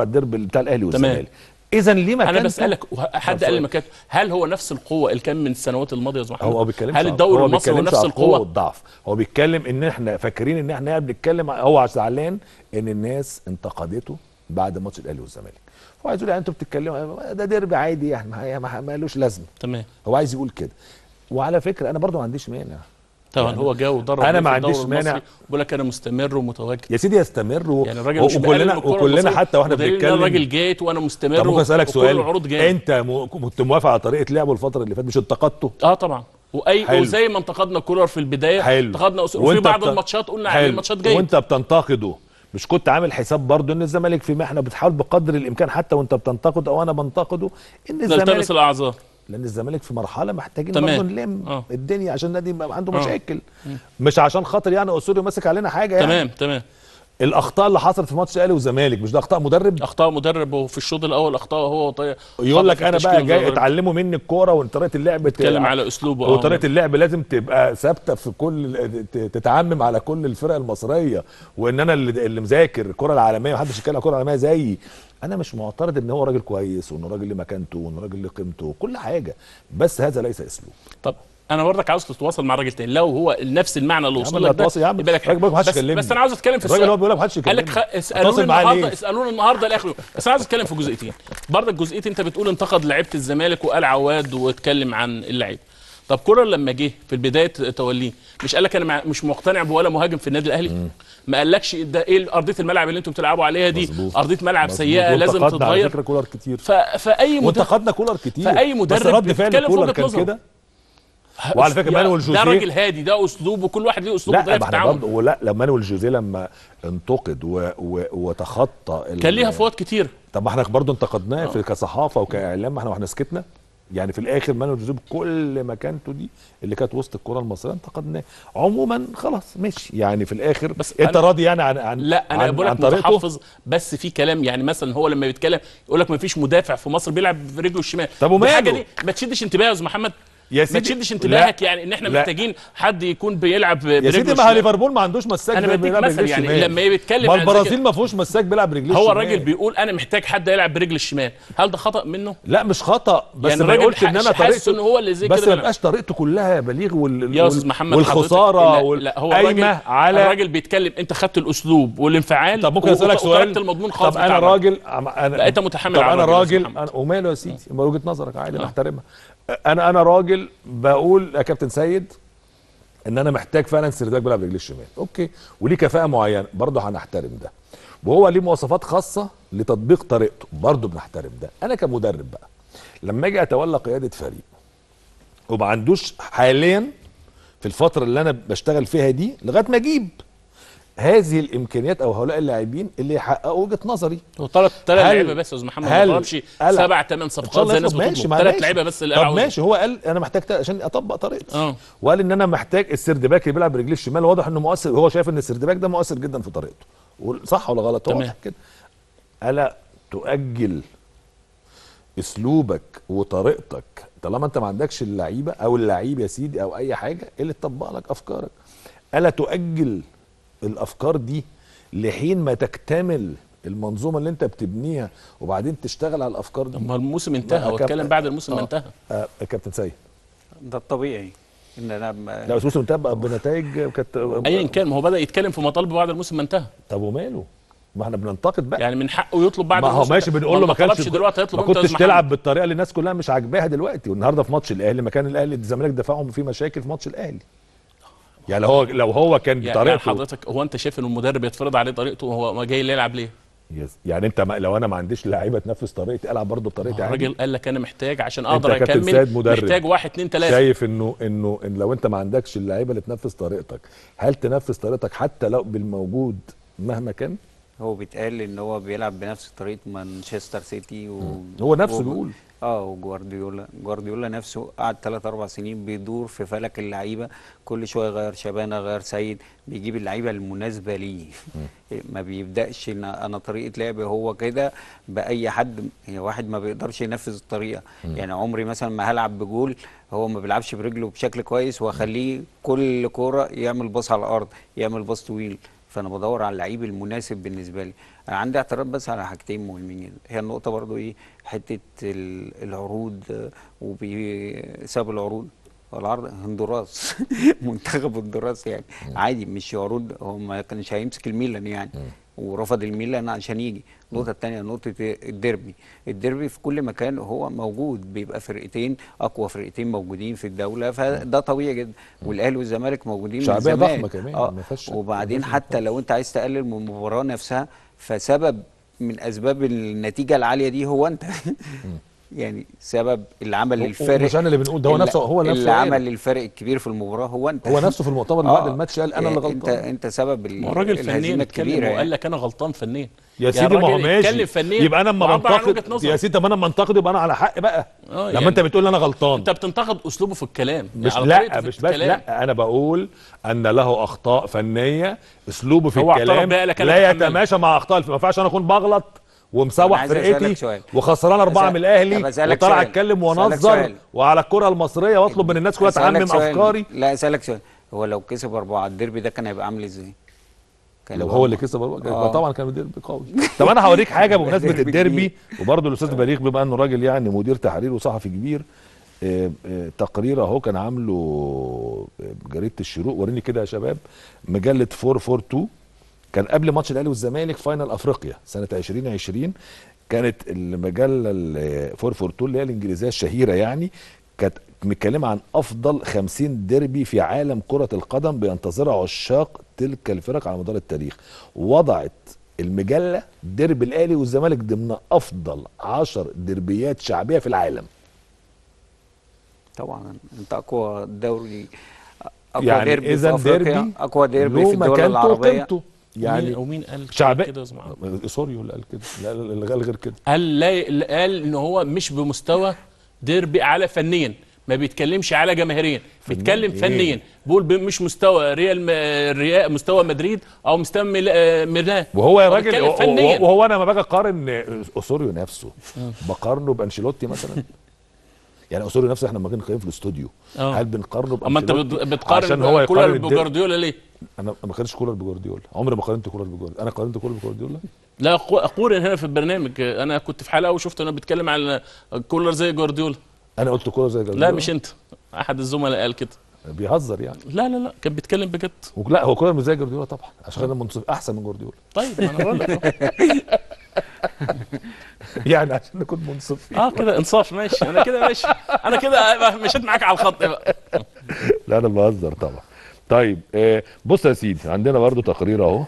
على الديربي بتاع الاهلي تمام. والزمالك اذا ليه ما انا كانش- بسالك حد طب قال لي سؤال. مكانته هل هو نفس القوه اللي كان من السنوات الماضيه يا أستاذ محمد هو هو بيتكلم هل الدوري هو المصري هو بيتكلمش نفس على القوه القوه والضعف هو بيتكلم ان احنا فاكرين ان احنا بنتكلم هو زعلان ان الناس انتقدته بعد ماتش الاهلي والزمالك هو عايز يقول يعني انتوا بتتكلموا ده ديربي عادي يعني ما- ما ما لوش لازمه تمام هو عايز يقول كده وعلى فكره انا برضو ما عنديش مانع طبعا يعني هو جه ودرب أنا في ما الدوري عنديش مانع. المصري، بيقول لك انا مستمر ومتواجد يا سيدي يستمر و... يعني الراجل مش بيقلل وكلنا من الكرة وكلنا المصرية، حتى واحنا ودليل إن بنتكلم الراجل جيت وانا مستمر طب ممكن اسالك وكل سؤال العروض جايه انت م... كنت موافق على طريقه لعبه الفتره اللي فاتت مش انتقدته اه طبعا واي حلو. وزي ما انتقدنا كولر في البدايه حلو انتقدنا أس- وفي وانت بعض بت- الماتشات قلنا عليه حلو. الماتشات جايه وانت بتنتقده مش كنت عامل حساب برضو ان الزمالك في محنه بتحاول بقدر الامكان حتى وانت بتنتقد او انا بنتقده ان نلتمس الزمالك الاعذار لان الزمالك في مرحله محتاجين تمام. برضه نلم آه. الدنيا عشان النادي يبقى عنده آه. مشاكل مش عشان خاطر يعني اسوري ماسك علينا حاجه يعني تمام تمام الاخطاء اللي حصلت في ماتش الاهلي والزمالك مش ده اخطاء مدرب اخطاء مدرب وفي الشوط الاول اخطاء هو وطي... يقول لك خطأ في انا بقى التشكيل جاي والمدرب. اتعلموا مني الكوره وطريقه اللعب اتكلم على اسلوبه آه. وطريقه اللعب لازم تبقى ثابته في كل ت- تتعمم على كل الفرق المصريه وان انا اللي, اللي مذاكر الكره العالميه محدش يتكلم على الكره العالميه زيي انا مش معترض ان هو راجل كويس وانه راجل له مكانته وانه راجل له قيمته وكل حاجه بس هذا ليس اسلوب طب انا برضك عاوز تتواصل مع راجل تاني لو هو نفس المعنى اللي يا عم وصل أنا لك ده هتواصل يا عم. يبقى لك الراجل بيقول محدش بس, يكلمني. بس انا عاوز اتكلم في الراجل السؤال هو بيقول لك محدش قال لك يكلمني. خ... اسالوني أتواصل معاه النهارده ليه؟ اسالوني النهارده لاخره بس انا عاوز اتكلم في جزئيتين برضك جزئيه انت بتقول انتقد لعيبه الزمالك وقال عواد واتكلم عن اللعيب طب كولر لما جه في البدايه توليه مش قال لك انا مع- مش مقتنع بولا مهاجم في النادي الاهلي ما قالكش ده ايه ارضيه الملعب اللي انتم بتلعبوا عليها دي مظبوط. ارضيه ملعب مظبوط. سيئه لازم وانتقدنا على تتغير فكره كولر كتير ف... فاي مدرب وانتقدنا كولر كتير فأي بس مدرب رد فعل بيتكلم في كولر وجهة كان نظره. كده وعلى فكره يا- مانويل ده جوزيه راجل هادي ده اسلوب وكل واحد ليه اسلوب لا وطريقه ما في احنا التعامل برضه ولا لما مانويل جوزيه لما انتقد و... و... وتخطى ال- كان ليها فوات كتير طب ما احنا برضه انتقدناه في كصحافه وكاعلام ما احنا واحنا سكتنا يعني في الاخر مانويل جوزيه بكل مكانته دي اللي كانت وسط الكره المصريه انتقدناه عموما خلاص ماشي يعني في الاخر بس انت أنا- راضي يعني عن عن لا انا عن, بقول عن لك طريقته متحفظ بس في كلام يعني مثلا هو لما بيتكلم يقول لك ما فيش مدافع في مصر بيلعب برجله الشمال طب وماله؟ الحاجه دي ما تشدش انتباه يا استاذ محمد يا ما سيدي تشدش انتباهك لا. يعني ان احنا لا. محتاجين حد يكون بيلعب برجله يا سيدي ما الشمال. ليفربول ما عندوش مساك أنا بديك بيلعب مثل برجليه يعني الشمال. لما بيتكلم ما عن زي البرازيل كده- ما فيهوش مساك بيلعب برجليه هو الشمال. الراجل بيقول انا محتاج حد يلعب برجل الشمال هل ده خطا منه لا مش خطا بس يعني ما الراجل يقولش ان انا حاسس طريقته ان هو اللي زي بس كده ما بيلعب. يبقاش طريقته كلها بليغ وال... يا وال- استاذ محمد والخساره حضرتك- وال... لا, لا هو قايمه الراجل على الراجل بيتكلم انت خدت الاسلوب والانفعال طب ممكن و- اسالك وت- سؤال وتركت المضمون خالص طب انا بتاع الراجل. راجل أم- انا لا، أنت متحمل طب على انا الراجل يا راجل أستاذ أنا وماله يا سيدي ما وجهه نظرك عادي انا آه. احترمها انا انا راجل بقول يا كابتن سيد ان انا محتاج فعلا سرداك بيلعب برجليه الشمال اوكي وليه كفاءه معينه برضه هنحترم ده وهو ليه مواصفات خاصه لتطبيق طريقته برضه بنحترم ده انا كمدرب بقى لما اجي اتولى قياده فريق وما عندوش حاليا في الفتره اللي انا بشتغل فيها دي لغايه ما اجيب هذه الامكانيات او هؤلاء اللاعبين اللي يحققوا وجهه نظري هو ثلاث ثلاث هل- لعيبه بس يا استاذ محمد ما هل ضربش قال- سبع ثمان إن شاء صفقات الله زي الناس يطلب. ماشي بتطلب ما ثلاث ماشي. لعيبه بس اللي طب قالوا ماشي هو قال انا محتاج تا- عشان اطبق طريقتي اه وقال ان انا محتاج السردباك اللي بيلعب برجليه الشمال واضح انه مؤثر هو شايف ان السردباك ده مؤثر جدا في طريقته وال- صح ولا غلط هو تمام. واضح كده الا تؤجل اسلوبك وطريقتك طالما انت ما عندكش اللعيبه او اللعيب يا سيدي او اي حاجه إيه اللي تطبق لك افكارك الا تؤجل الافكار دي لحين ما تكتمل المنظومه اللي انت بتبنيها وبعدين تشتغل على الافكار دي طب ما الموسم انتهى ما هو كان- اتكلم بعد الموسم ما آه. انتهى آه يا كابتن سيد ده الطبيعي ان انا ب- لا بس موسم انتهى بقى بنتائج كانت ايا كان ما هو بدا يتكلم في مطالبه بعد الموسم ما انتهى طب وماله ما احنا بننتقد بقى يعني من حقه يطلب بعد ما هو الموسم ماشي ده. بنقول له ما طلبش كانش دلوقتي هيطلب ما امتى يا كنتش أستاذ تلعب محمد؟ بالطريقه اللي الناس كلها مش عاجباها دلوقتي والنهارده في ماتش الاهلي مكان الاهلي الزمالك دفاعهم فيه مشاكل في ماتش الاهلي يعني لو هو لو هو كان يعني بطريقته حضرتك هو انت شايف ان المدرب يتفرض عليه طريقته وهو ما جاي يلعب ليه؟ يس. يعني انت ما لو انا ما عنديش لعيبه تنفذ طريقتي العب برضه بطريقتي عادي الراجل قال لك انا محتاج عشان أنت اقدر يا كابتن اكمل سيد مدرب. محتاج واحد اتنين تلاته شايف انه انه ان لو انت ما عندكش اللعيبه اللي تنفذ طريقتك هل تنفذ طريقتك حتى لو بالموجود مهما كان هو بيتقال ان هو بيلعب بنفس طريقه مانشستر سيتي و... هو نفسه و- بيقول. اه وجوارديولا جوارديولا نفسه قعد 3 4 سنين بيدور في فلك اللعيبه كل شويه يغير شبانه غير سيد بيجيب اللعيبه المناسبه ليه ما بيبداش ان انا طريقه لعبي هو كده باي حد يعني واحد ما بيقدرش ينفذ الطريقه يعني عمري مثلا ما هلعب بجول هو ما بيلعبش برجله بشكل كويس واخليه كل كوره يعمل باص على الارض يعمل باص طويل فانا بدور على اللعيب المناسب بالنسبه لي انا عندي اعتراض بس على حاجتين مهمين جدا هي النقطه برضو ايه حته ال- العروض آه، وبسبب العروض العرض هندوراس منتخب هندوراس يعني عادي مش عروض هو ما كانش هيمسك الميلان يعني ورفض الميلان عشان يجي النقطة التانية نقطة الديربي الديربي في كل مكان هو موجود بيبقى فرقتين أقوى فرقتين موجودين في الدولة فده طبيعي جدا والأهلي والزمالك موجودين من شعبية زمان ضخمة كمان، آه ما فيهاش شك. وبعدين ما فيهاش حتى لو أنت عايز تقلل من المباراة نفسها فسبب من أسباب النتيجة العالية دي هو أنت يعني سبب اللي عمل الفارق مش انا اللي بنقول ده هو اللي- نفسه هو نفسه اللي قال. عمل الفرق الكبير في المباراة هو أنت هو نفسه في المؤتمر اللي بعد الماتش قال انا اللي انت غلطان انت سبب ال- ما هو الراجل فنيا الهزيمه اتكلم الكبيره وقال يعني. لك انا غلطان فنيا يا سيدي ما هو الراجل اتكلم ماشي فنيا يبقى انا اما وعبر عن وجهة بنتقد نظره. يا سيدي طب انا لما انتقد يبقى انا على حق بقى آه، لما يعني انت بتقول انا غلطان انت بتنتقد اسلوبه في الكلام مش على لا طريقته في مش بس الكلام. لا انا بقول ان له اخطاء فنيه اسلوبه في هو اعترف الكلام بيها، قال لك أنا لا هتحملها. يتماشى مع اخطاء الف- ما ينفعش انا اكون بغلط أنا ومسوح عايز أسألك فرقتي سؤال. وخسران اربعه أسأل- من الاهلي طب أسألك وطالع سؤال. اتكلم أسألك وانظر سؤال. وعلى الكره المصريه واطلب من الناس كلها أسألك تعمم سؤال. افكاري لا اسالك سؤال هو لو كسب اربعه الديربي ده كان هيبقى عامل ازاي؟ كان لو يبقى هو اللي أربعة. كسب أربعة، آه. طبعا كان ديربي قوي طب انا هوريك حاجه بمناسبه ديربي الديربي كبير. وبرضه الاستاذ بليغ بما انه راجل يعني مدير تحرير وصحفي كبير آه، آه، تقرير اهو كان عامله آه، جريده الشروق وريني كده يا شباب مجله 442 كان قبل ماتش الاهلي والزمالك فاينل افريقيا سنه 2020 كانت المجله ال 442 اللي هي الانجليزيه الشهيره يعني كانت متكلمه عن افضل 50 ديربي في عالم كره القدم بينتظرها عشاق تلك الفرق على مدار التاريخ وضعت المجله ديربي الاهلي والزمالك ضمن افضل 10 ديربيات شعبيه في العالم طبعا انت اقوى دوري اقوى يعني ديربي في اذا افريقيا ديربي اقوى ديربي له في الدول مكانته العربيه وقيمته يعني يعني ومين قال شعبي كده يا زلمة؟ سوريو اللي قال كده لا لا اللي قال غير كده قال لا قال ان هو مش بمستوى ديربي اعلى فنيا ما بيتكلمش على جماهيريا بيتكلم إيه؟ فنيا بيقول ب- مش مستوى ريال م- ريال مستوى مدريد او مستوى ميل- آه، ميلان وهو يا هو راجل بيتكلم وهو- فنيا. وهو انا لما باجي اقارن اسوريو نفسه بقارنه بانشيلوتي مثلا يعني اسوريو نفسه احنا لما كنا نقيم في الاستوديو آه. هل بنقارنه اما انت بانشيلوتي بت- بتقارن عشان هو كولر يقارن الدير- بجوارديولا ليه؟ انا ما قارنتش كولر بجوارديولا عمري ما قارنت كولر بجوارديولا انا قارنت كولر بجوارديولا لا أقو- اقارن هنا في البرنامج انا كنت في حلقه وشفت انا بيتكلم على كولر زي جوارديولا انا قلت كولر زي جوارديولا لا مش انت احد الزملاء قال كده بيهزر يعني لا لا لا كان بيتكلم بجد لا هو كولر مش زي جوارديولا طبعا عشان انا منصف احسن من جوارديولا طيب ما انا بقول لك أهو. يعني عشان نكون منصفين اه كده انصاف ماشي انا كده ماشي انا كده مشيت معاك على الخط بقى لا انا بهزر طبعا طيب آه بص يا سيدي عندنا برضو تقرير اهو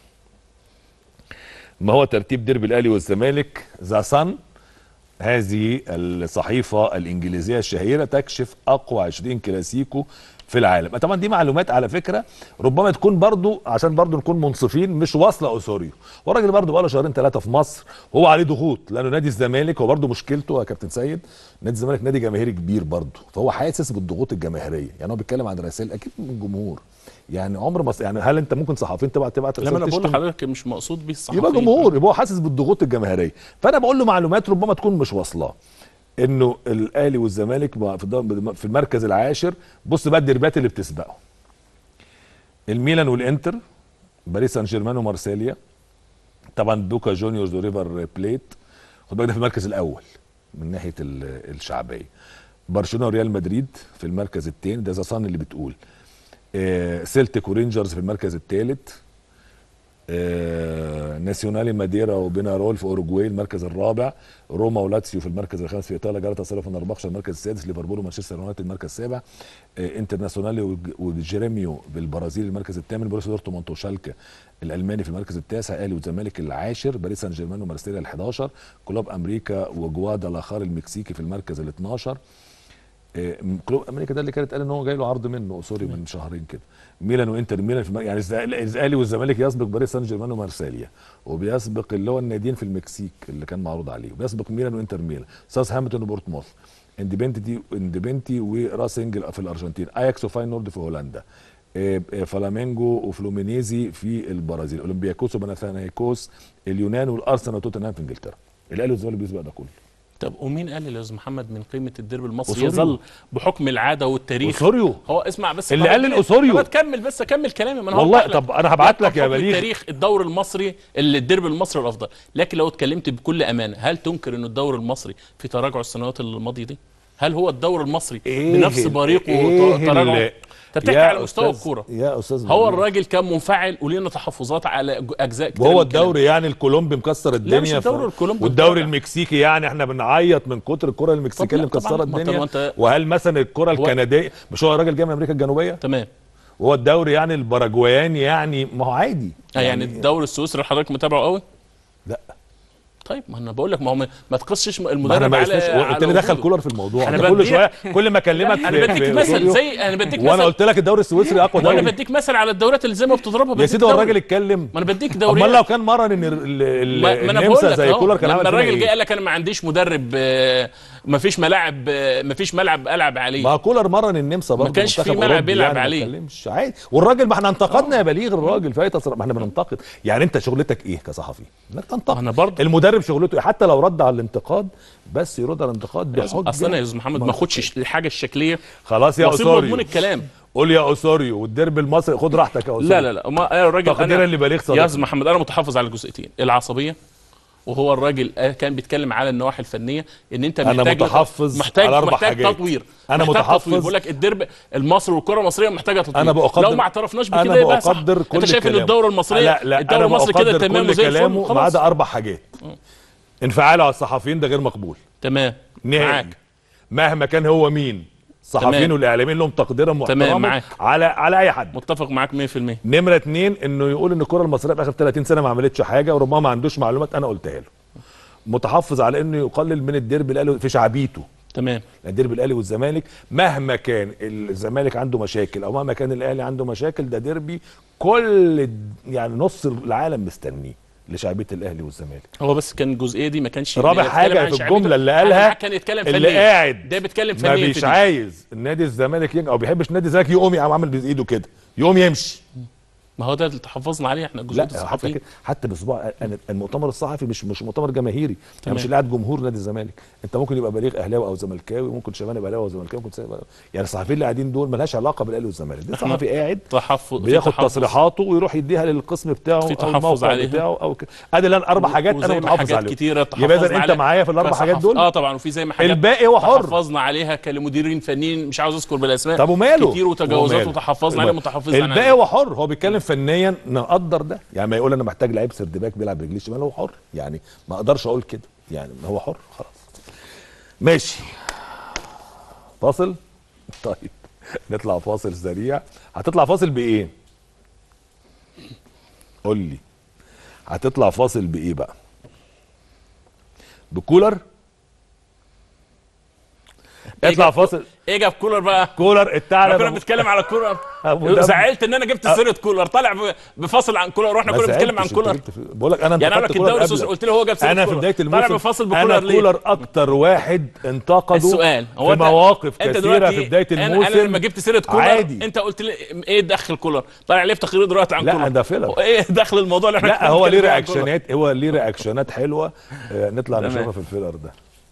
ما هو ترتيب ديربي الاهلي والزمالك ذا صن هذه الصحيفه الانجليزيه الشهيره تكشف اقوى 20 كلاسيكو في العالم طبعا دي معلومات على فكره ربما تكون برضو عشان برضو نكون منصفين مش واصله اسوريو والراجل برضو بقاله شهرين ثلاثه في مصر وهو عليه ضغوط لانه نادي الزمالك هو برضو مشكلته يا كابتن سيد نادي الزمالك نادي جماهيري كبير برضو فهو حاسس بالضغوط الجماهيريه يعني هو بيتكلم عن رسائل اكيد من الجمهور يعني عمر ما يعني هل انت ممكن صحفيين تبعت تبعت لما انا رسالة بقول تشتم؟ لحضرتك مش مقصود بيه الصحفيين يبقى جمهور يبقى هو حاسس بالضغوط الجماهيريه فانا بقول له معلومات ربما تكون مش واصله انه الاهلي والزمالك بقى في الدور- في المركز العاشر بص بقى الدربات اللي بتسبقه الميلان والانتر باريس سان جيرمان ومارسيليا طبعا بوكا جونيورز وريفر بليت خد بالك ده في المركز الاول من ناحيه ال- الشعبيه برشلونه وريال مدريد في المركز الثاني ده زاسان اللي بتقول آه، سيلتيك ورينجرز في المركز الثالث آه، ناسيونالي ماديرا وبينارول في اوروجواي المركز الرابع روما ولاتسيو في المركز الخامس في ايطاليا جالاتا سراي في نربخشة المركز السادس ليفربول ومانشستر يونايتد المركز السابع آه، انترناسيونالي وج- وجيريميو بالبرازيل المركز الثامن بروسيا دورتموند وشالكه الالماني في المركز التاسع اهلي والزمالك العاشر باريس سان جيرمان ومارسيليا ال11 كلوب امريكا وجوادالاخار المكسيكي في المركز ال12 آه، كلوب امريكا ده اللي كانت قال ان هو جاي له عرض منه سوري من شهرين كده ميلان وانتر ميلان في الم- يعني الز- الاهلي والزمالك يسبق باريس سان جيرمان ومارسيليا وبيسبق اللي هو الناديين في المكسيك اللي كان معروض عليه وبيسبق ميلان وانتر ميلان ساوث هامبتون وبورتموث اندبنتي اندبنتي وراسنج في الارجنتين اياكس وفاين نورد في هولندا آه، آه، فلامينجو وفلومينيزي في البرازيل اولمبياكوس وبناثانايكوس اليونان والارسنال وتوتنهام في انجلترا الاهلي والزمالك بيسبق ده كله طب ومين قال يا استاذ محمد من قيمه الديربي المصري أوسوريو. يظل بحكم العاده والتاريخ أوسوريو. هو اسمع بس اللي طب قال أنا- الأوسوريو. طب تكمل بس اكمل كلامي ما انا والله هوضح لك. طب أنا هبعت لك يا بحكم بليغ. التاريخ الدوري المصري اللي الديربي المصري الافضل لكن لو اتكلمت بكل امانه هل تنكر انه الدوري المصري في تراجع السنوات الماضيه دي هل هو الدوري المصري بنفس بريقه وتراجعه انت بتحكي على مستوى الكوره يا استاذ هو بليغ. الراجل كان منفعل ولينا تحفظات على ج- اجزاء كتير وهو من الكلام. الدوري يعني الكولومبي مكسر الدنيا مش الدوري الكولومبي والدوري بتاع- المكسيكي يعني احنا بنعيط من كتر الكره المكسيكيه طب لا اللي مكسره طبعاً، ما الدنيا طب ما أنت- وهل مثلا الكره هو- الكنديه مش هو راجل جاي من امريكا الجنوبيه تمام وهو الدوري يعني الباراجواياني يعني ما هو عادي آه يعني الدوري السويسري حضرتك متابعه قوي لا طيب ما انا بقول لك ما هو ما ما تقصش ما انا المدرب ما على قلتش على قلت لي دخل وجوده. كولر في الموضوع أنا أنا كل بديك- شويه كل ما اكلمك انا في- بديك في مثل أوسوريو، زي انا بديك وانا مثل قلت لك الدوري السويسري اقوى وانا دوري بديك مثل على الدوريات اللي زي ما بتضربها يا بديك سيدي هو دوري. الراجل اتكلم ما انا بديك دوري امال لو كان مرن ان ال- ال- ما ما انا بقول النمسا لك زي أهو، كولر كان لما عمل فينا الراجل جه ايه قال لك انا ما عنديش مدرب آه، ما فيش ملاعب آه، ما فيش ملعب العب عليه ما كولر مرن النمسا برضه كانش في منتخب ملعب أوروبي يلعب يعني ما عليه. اتكلمش عادي والراجل ما احنا انتقدنا يا بليغ الراجل في اي تصريح ما احنا بننتقد يعني انت شغلتك ايه كصحفي انك تنتقد أنا برضه. المدرب شغلته إيه؟ حتى لو رد على الانتقاد بس يرد على الانتقاد بحجه اصل انا يا استاذ محمد ما اخدش الحاجه الشكليه خلاص يا واسيب مضمون اسوريو الكلام قول يا اسوريو والديربي المصري خد راحتك يا اسوريو لا لا لا ما أنا الراجل تقديرا أنا لبليغ يا صديقي استاذ محمد انا متحفظ على الجزئيتين العصبيه وهو الراجل آه، كان بيتكلم على النواحي الفنيه ان انت أنا محتاج متحفظ محتاج على أربع محتاج حاجات. تطوير أنا محتاج متحفظ. تطوير بقول لك الدرب المصري والكره المصريه محتاجه تطوير انا بقدر لو ما اعترفناش بكده انا يبقى صح بقدر كل انت شايف ان كلامه. الدوره المصريه لا لا الدوري انا المصري كده بقدر تمام كل وزي كلامه الفل ما خلاص عدا اربع حاجات انفعاله على الصحفيين ده غير مقبول تمام نهائي معاك مهما كان هو مين الصحفيين تمام. والاعلاميين لهم تقديرا محترما معاك. على على اي حد متفق معاك 100% نمره اتنين انه يقول ان الكره المصريه في اخر 30 سنه ما عملتش حاجه وربما ما عندوش معلومات انا قلتها له متحفظ على انه يقلل من الديربي الاهلي في شعبيته تمام الديربي الاهلي والزمالك مهما كان الزمالك عنده مشاكل او مهما كان الاهلي عنده مشاكل ده ديربي كل الد- يعني نص العالم مستنيه لشعبيه الاهلي والزمالك هو بس كان الجزئيه دي ما كانش رابع بيتكلم حاجه عن في شعبيته. الجمله اللي أهم قالها حاجة كان يتكلم اللي فنيا قاعد ده بيتكلم ما فنيا في مش دي. عايز النادي الزمالك ينجح او بيحبش نادي الزمالك يقوم يقوم عامل بايده كده يقوم يمشي ما هو ده اللي تحفظنا عليه احنا جزئيه لا حتى الصحفيين كده حتى الاسبوع أنا المؤتمر الصحفي مش مش مؤتمر جماهيري يعني تمام. مش اللي قاعد جمهور نادي الزمالك انت ممكن يبقى بليغ اهلاوي او زملكاوي ممكن شبان يبقى اهلاوي او زملكاوي ممكن سيبقى يعني الصحفيين اللي قاعدين دول ملهاش علاقه بالاهلي والزمالك ده إحنا صحفي قاعد تحفظ في بياخد تحفظ. تصريحاته ويروح يديها للقسم بتاعه في او تحفظ الموقع عليها. بتاعه او ك... ادي اللي أنا اربع حاجات وزي انا ما متحفظ حاجات عليهم كتيره يبقى اذا تحفظنا انت عليها معايا في الاربع كصحف- حاجات دول اه طبعا وفي زي ما حاجات الباقي هو حر. تحفظنا عليها كمديرين فنيين مش عاوز اذكر بالاسماء طب وماله كتير وتجاوزات وماله؟ وتحفظنا عليها وماله؟ متحفظين الباقي عليها هو حر هو بيتكلم فنيا نقدر ده يعني ما يقول انا محتاج لعيب سردباك بيلعب برجليه الشمال هو حر يعني ما اقدرش اقول كده يعني هو حر خلاص ماشي فاصل طيب نطلع فاصل سريع هتطلع فاصل بايه قول لي هتطلع فاصل بايه بقى بكولر اطلع فاصل ايه جاب كولر بقى كولر احنا الثعلب كنا بنتكلم على كولر أبو دم. زعلت ان انا جبت سيره كولر طالع ب- بفاصل عن كولر واحنا ما كنا بنتكلم عن زعلتش، كولر أنت جبت في- بقول لك انا يعني انا انتقدت لك كولر الدوري السويسري قبلك. قلت له هو جاب سيره انا في كولر. بدايه طالع الموسم بفاصل انا بكولر ليه كولر اكتر واحد انتقده السؤال في هو أنت- مواقف انت كثيره دلوقتي في بدايه أنا- الموسم انا لما جبت سيره كولر عادي. انت قلت لي ايه دخل كولر طالع ليه في تقرير دلوقتي عن لا، كولر ده فيلر. ايه دخل الموضوع اللي احنا لا كنا هو ليه بنتكلم عن كولر؟ رياكشنات هو ليه رياكشنات حلوه آه، نطلع تمام. نشوفها في الفيلر ده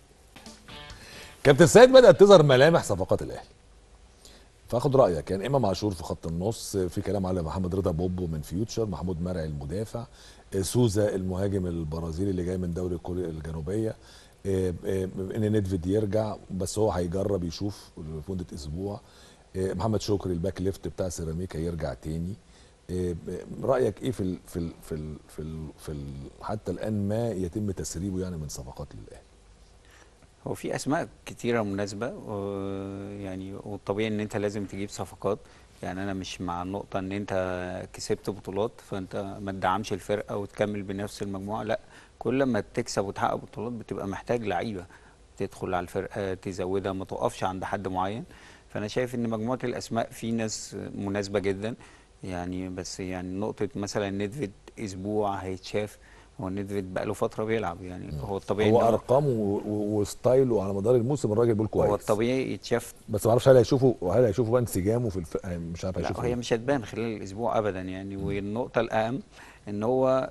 كابتن سيد بدات تظهر ملامح صفقات الاهلي فاخد رايك يعني امام عاشور في خط النص في كلام على محمد رضا بوبو من فيوتشر محمود مرعي المدافع آه، سوزا المهاجم البرازيلي اللي جاي من دوري كوريا الجنوبيه آه، آه، ان نيدفيد يرجع بس هو هيجرب يشوف لمده اسبوع آه، محمد شكري الباك ليفت بتاع سيراميكا يرجع تاني آه، رايك ايه في ال في ال في ال في, ال في ال حتى الان ما يتم تسريبه يعني من صفقات للاهلي هو في اسماء كتيره مناسبه و- يعني والطبيعي ان انت لازم تجيب صفقات يعني انا مش مع النقطه ان انت كسبت بطولات فانت ما تدعمش الفرقه وتكمل بنفس المجموعه لا كل ما تكسب وتحقق بطولات بتبقى محتاج لعيبه تدخل على الفرقه تزودها ما توقفش عند حد معين فانا شايف ان مجموعه الاسماء في ناس مناسبه جدا يعني بس يعني نقطه مثلا نيدفيد اسبوع هيتشاف هو نيدفيد بقى له فتره بيلعب يعني هو الطبيعي هو إن ارقامه و- و- وستايله على مدار الموسم الراجل بيقول كويس هو الطبيعي يتشاف بس ما اعرفش هل هيشوفوا هل هيشوفوا بقى انسجامه في الف... مش عارف لا هيشوفوا هي مش هتبان خلال الاسبوع ابدا يعني والنقطه الاهم ان هو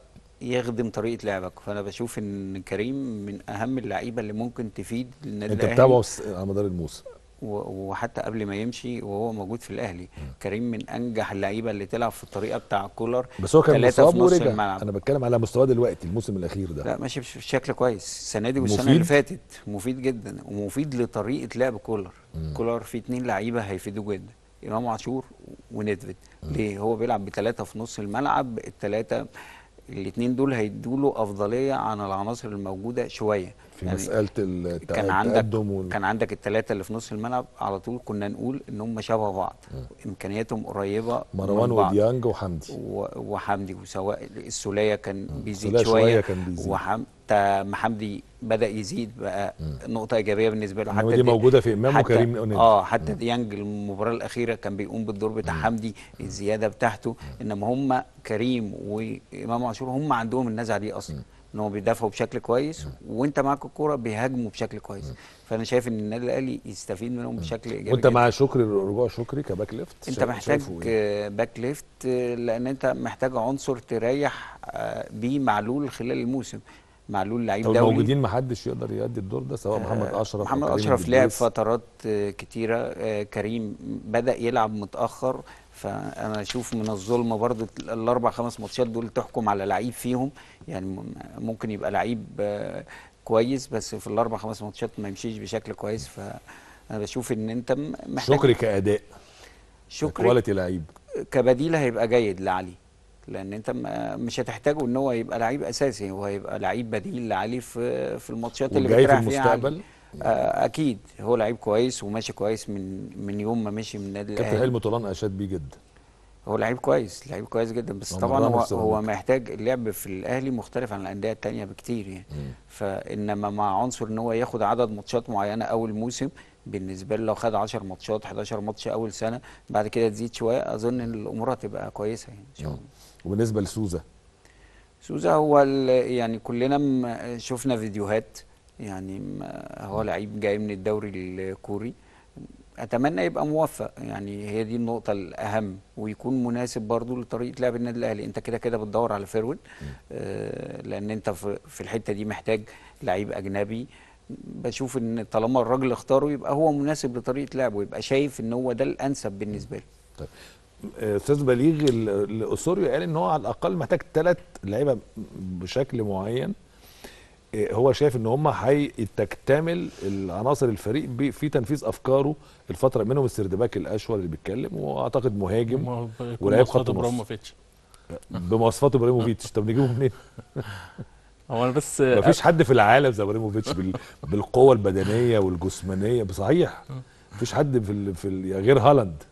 يخدم طريقه لعبك فانا بشوف ان كريم من اهم اللعيبه اللي ممكن تفيد النادي انت الاهلي بتابعه س- على مدار الموسم و- وحتى قبل ما يمشي وهو موجود في الاهلي كريم من انجح اللعيبه اللي تلعب في الطريقه بتاع كولر بس هو كان تلاتة مصاب في نص ورجع الملعب. انا بتكلم على مستواه دلوقتي الموسم الاخير ده لا ماشي بش- بشكل كويس السنه دي والسنه مفيد؟ اللي فاتت مفيد جدا ومفيد لطريقه لعب كولر كولر فيه اتنين لعيبه هيفيدوه جدا امام عاشور وندفد ليه هو بيلعب بثلاثه في نص الملعب الثلاثه الاثنين دول هيدوا له افضليه عن العناصر الموجوده شويه في مساله الت- كان عندك التقدم وال... كان عندك الثلاثه اللي في نص الملعب على طول كنا نقول ان هم شبه بعض امكانياتهم قريبه مروان من بعض. وديانج وحمدي و- وحمدي وسواء السوليه كان بيزيد السولية شويه, شوية كان بيزيد. وحتى محمدي بدا يزيد بقى نقطه ايجابيه بالنسبه له إنما حتى دي دي- موجودة في إمام حتى وكريم ندفد. اه حتى ديانج المباراه الاخيره كان بيقوم بالدور بتاع حمدي الزياده بتاعته انما هم كريم وامام عاشور هم عندهم النزعه دي اصلا ان هم بيدافعوا بشكل كويس وانت معاك الكوره بيهاجموا بشكل كويس فانا شايف ان النادي الاهلي يستفيد منهم بشكل ايجابي وانت جداً. مع شكري رجوع شكري كباك ليفت انت شايف- محتاج شايفه إيه؟ آه، باك ليفت آه، لان انت محتاج عنصر تريح آه، بيه معلول خلال الموسم معلول لعيب لو دولي الموجودين ما حدش يقدر يؤدي الدور ده سواء محمد اشرف أو محمد كريم اشرف عبد لعب الباسط. فترات آه، كتيره آه، كريم بدا يلعب متاخر فانا اشوف من الظلم برضو الاربع خمس ماتشات دول تحكم على لعيب فيهم يعني م- ممكن يبقى لعيب آه، كويس بس في الاربع خمس ماتشات ما يمشيش بشكل كويس فانا بشوف ان انت م- محتاج شكري كاداء شكري كواليتي لعيب كبديل هيبقى جيد لعلي لان انت م- مش هتحتاجه ان هو يبقى لعيب اساسي هو هيبقى لعيب بديل لعلي في في الماتشات اللي وجاي في بتريح فيها علي. المستقبل آه اكيد هو لعيب كويس وماشي كويس من من يوم ما مشي من النادي كابتن الاهلي حلمي طولان اشاد بيه جدا هو لعيب كويس لعيب كويس جدا بس هو طبعا مرة هو, نفس هو الرقم. محتاج اللعب في الاهلي مختلف عن الانديه التانية بكتير يعني فانما مع عنصر ان هو ياخد عدد ماتشات معينه اول موسم بالنسبه له لو خد 10 ماتشات 11 ماتش اول سنه بعد كده تزيد شويه اظن ان الامور هتبقى كويسه يعني ان شاء الله وبالنسبه لسوزا سوزا هو ال- يعني كلنا م- شفنا فيديوهات يعني م- هو لعيب جاي من الدوري الكوري اتمنى يبقى موفق يعني هي دي النقطه الاهم ويكون مناسب برضو لطريقه لعب النادي الاهلي انت كده كده بتدور على فيرود آه لان انت في, في الحته دي محتاج لعيب اجنبي بشوف ان طالما الراجل اختاره يبقى هو مناسب لطريقه لعبه يبقى شايف ان هو ده الانسب بالنسبه له طيب آه، استاذ بليغ ال- ال- اسوريو قال ان هو على الاقل محتاج ثلاث لعيبه بشكل معين آه، هو شايف ان هم هتكتمل العناصر الفريق ب- في تنفيذ افكاره الفتره منهم السردباك الاشول اللي بيتكلم واعتقد مهاجم ما هو بيكون ولاعيب مواصفات خط نص. ابراهيموفيتش بمواصفات ابراهيموفيتش طب نجيبه منين؟ هو انا بس مفيش حد في العالم زي ابراهيموفيتش بال... بالقوه البدنيه والجسمانيه بصحيح مفيش حد في ال... في ال... غير هالاند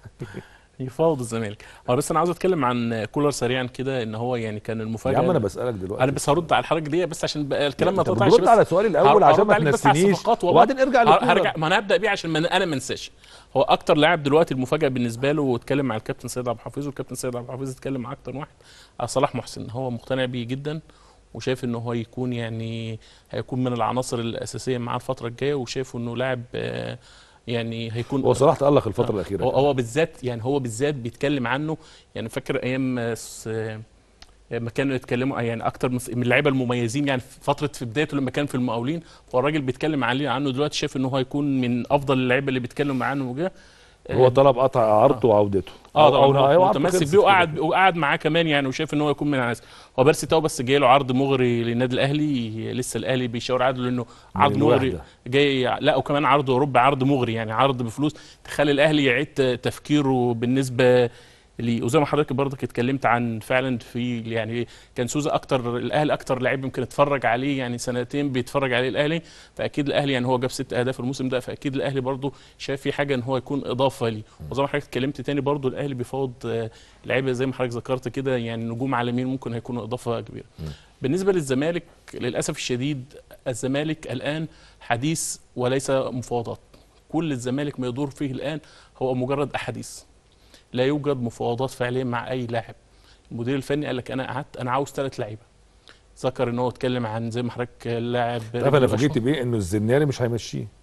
يفاوض الزمالك هو بس انا عاوز اتكلم عن كولر سريعا كده ان هو يعني كان المفاجاه يا عم انا بسالك دلوقتي انا بس هرد على الحركه دي بس عشان بقى الكلام ما أنت تقطعش بترد بس على سؤالي الأول هر- عشان هرد ما عليك بس على تنسينيش، الصفقات والله. وبعدين ارجع هر- للكورة. هرجع ما انا هبدا بيه عشان ما انا ما انساش هو اكتر لاعب دلوقتي المفاجاه بالنسبه له واتكلم مع الكابتن سيد عبد الحفيظ والكابتن سيد عبد الحفيظ اتكلم مع اكتر واحد آه، صلاح محسن هو مقتنع بيه جدا وشايف ان هو يكون يعني هيكون من العناصر الاساسيه معاه الفتره الجايه وشايف انه لاعب آه، يعني هيكون هو صلاح تالق الفتره الاخيره هو, هو بالذات يعني هو بالذات بيتكلم عنه يعني فاكر ايام آه، س- لما كانوا يتكلموا يعني اكتر من من اللعيبه المميزين يعني في فتره في بدايته لما كان في المقاولين هو الراجل بيتكلم عليه عنه دلوقتي شايف ان هو هيكون من افضل اللعيبه اللي بيتكلم عنه وكده هو طلب قطع عرضه وعودته اه أو- طبعا أو- هو أو عرضه متمسك خلصت بيه كده. وقعد وقعد معاه كمان يعني وشايف ان هو يكون من الناس هو بيرسي تاو بس جاي له عرض مغري للنادي الاهلي لسه الاهلي بيشاور عدله انه عرض مغري الوحدة. جاي لا وكمان عرض اوروبا عرض مغري يعني عرض بفلوس تخلي الاهلي يعيد تفكيره بالنسبه لي وزي ما حضرتك برضك اتكلمت عن فعلا في يعني كان سوزا اكتر الاهلي اكتر لعيب يمكن اتفرج عليه يعني سنتين بيتفرج عليه الاهلي فاكيد الاهلي يعني هو جاب ست اهداف الموسم ده فاكيد الاهلي برضه شايف في حاجه ان هو يكون اضافه ليه وزي ما حضرتك اتكلمت تاني برضه الاهلي بيفاوض آه، لعيبه زي ما حضرتك ذكرت كده يعني نجوم عالميين ممكن هيكونوا اضافه كبيره بالنسبه للزمالك للاسف الشديد الزمالك الان حديث وليس مفاوضات كل الزمالك ما يدور فيه الان هو مجرد احاديث لا يوجد مفاوضات فعليا مع اي لاعب المدير الفني قال لك انا قعدت انا عاوز ثلاث لعيبه ذكر ان هو اتكلم عن زي ما حضرتك اللاعب تعرف انا فاجئت بيه انه الزناري مش هيمشيه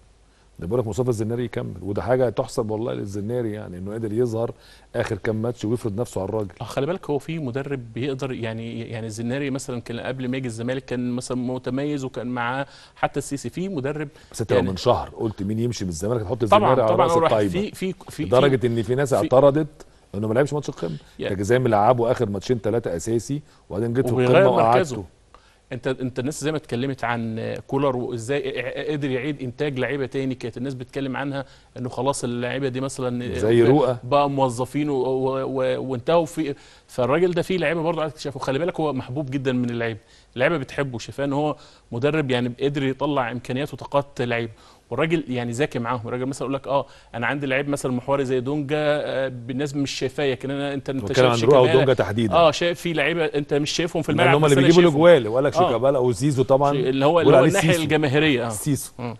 ده بقول لك مصطفى الزناري يكمل وده حاجه تحسب والله للزناري يعني انه قادر يظهر اخر كام ماتش ويفرض نفسه على الراجل اه خلي بالك هو في مدرب بيقدر يعني يعني الزناري مثلا كان قبل ما يجي الزمالك كان مثلا متميز وكان معاه حتى السيسي في مدرب بس انت لو يعني- من شهر قلت مين يمشي من الزمالك هتحط الزناري طبعا على طبعا راس أول واحد القايمه في في في لدرجه ان في ناس في- اعترضت انه ما لعبش ماتش القمه يعني- لكن زي ما لعبه اخر ماتشين ثلاثه اساسي وبعدين جيت في وبيغير القمه مركزه وقعدته انت انت الناس زي ما اتكلمت عن كولر وازاي قدر يعيد انتاج لعيبه تاني كانت الناس بتتكلم عنها انه خلاص اللعيبه دي مثلا زي رؤى. بقى موظفين و- و- و- وانتهوا في فالراجل ده فيه لعيبه برضه عايز اكتشافه خلي بالك هو محبوب جدا من اللعيبه اللعيبه بتحبه شايفاه ان هو مدرب يعني قدر يطلع امكانيات وطاقات لعيبه والراجل يعني ذكي معاهم الراجل مثلا يقول لك اه انا عندي لعيب مثلا محوري زي دونجا آه الناس مش شايفاه لكن انا انت انت بتكلم عن شايف رؤى شيكابالا. ودونجا تحديدا اه شايف في لعيبه انت مش شايفهم في لان الملعب هم اللي بس أنا بيجيبوا شايفهم. الاجوال وقال لك آه. شيكابالا وزيزو طبعا اللي هو بيقول اللي هو عليه الناحيه السيسو. الجماهيريه اه سيسو آه.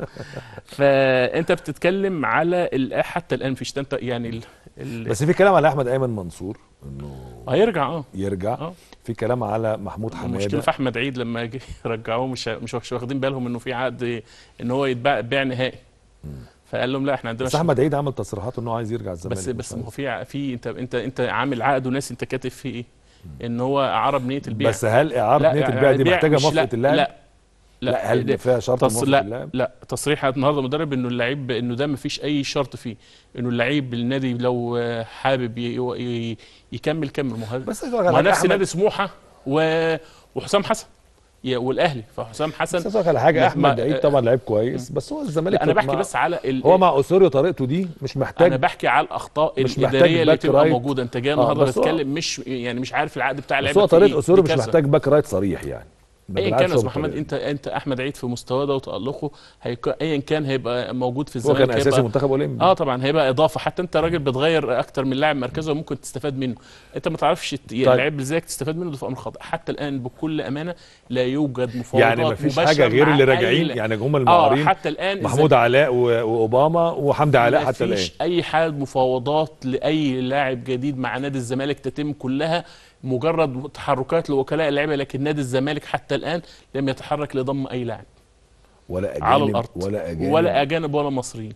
فانت بتتكلم على ال- حتى الان فيش انت يعني ال... ال... بس في كلام على احمد ايمن منصور انه هيرجع اه يرجع اه في كلام على محمود المشكله حماده في احمد عيد لما جه رجعوه مش مش مش واخدين بالهم انه في عقد ان هو يتباع بيع نهائي فقال لهم لا احنا عندنا بس احمد عيد عمل تصريحات انه عايز يرجع الزمالك بس بس ما هو في ع- في انت انت انت عامل عقد وناس انت كاتب فيه ايه؟ ان هو عرب نيه البيع بس هل اعاره نيه البيع دي بيع محتاجه مش- موافقه لا اللاعب؟ لا لا هل ده- فيها شرط تص... موافقه لا اللاعب؟ لا تصريح النهارده مدرب انه اللعيب انه ده ما فيش اي شرط فيه انه اللعيب النادي لو آه، حابب ي... ي... يكمل كمل ما هو بس ما هو نفس نادي سموحه و... وحسام حسن يا- والاهلي فحسام بس حسن أقول لك على حاجه ما- احمد ما- عيد طبعا لعيب كويس بس هو الزمالك لا انا مع- بحكي بس على ال... هو مع اسوريو طريقته دي مش محتاج انا بحكي على الاخطاء مش محتاج الاداريه اللي باك تبقى رايت. موجوده انت جاي آه، النهارده بس هو- بتتكلم مش يعني مش عارف العقد بتاع بس اللعيبه هو فيه طريقه إيه، اسوريو دي مش كذا. محتاج باك رايت صريح يعني ده ايا بالعكس كان يا هو استاذ محمد بالطريقة انت انت احمد عيد في مستواه ده وتالقه هيك... ايا كان هيبقى موجود في دي. هو الزمالك كان اساسي هيبقى- منتخب اولمبي اه طبعا هيبقى اضافه حتى انت راجل بتغير اكتر من لاعب مركزه وممكن تستفاد منه انت ما تعرفش ت- طيب. لعيب ازيك تستفاد منه ده في امر خاطئ حتى الان بكل امانه لا يوجد مفاوضات يعني ما فيش مباشرة حاجه غير مع اللي أي راجعين لا- يعني هم اه المعارين حتى الان محمود علاء و- واوباما وحمدي علاء حتى الان فيش اي حال مفاوضات لاي لاعب جديد مع نادي الزمالك تتم كلها مجرد تحركات لوكلاء اللعيبه لكن نادي الزمالك حتى الان لم يتحرك لضم اي لاعب ولا اجانب على الارض ولا اجانب ولا اجانب ولا مصريين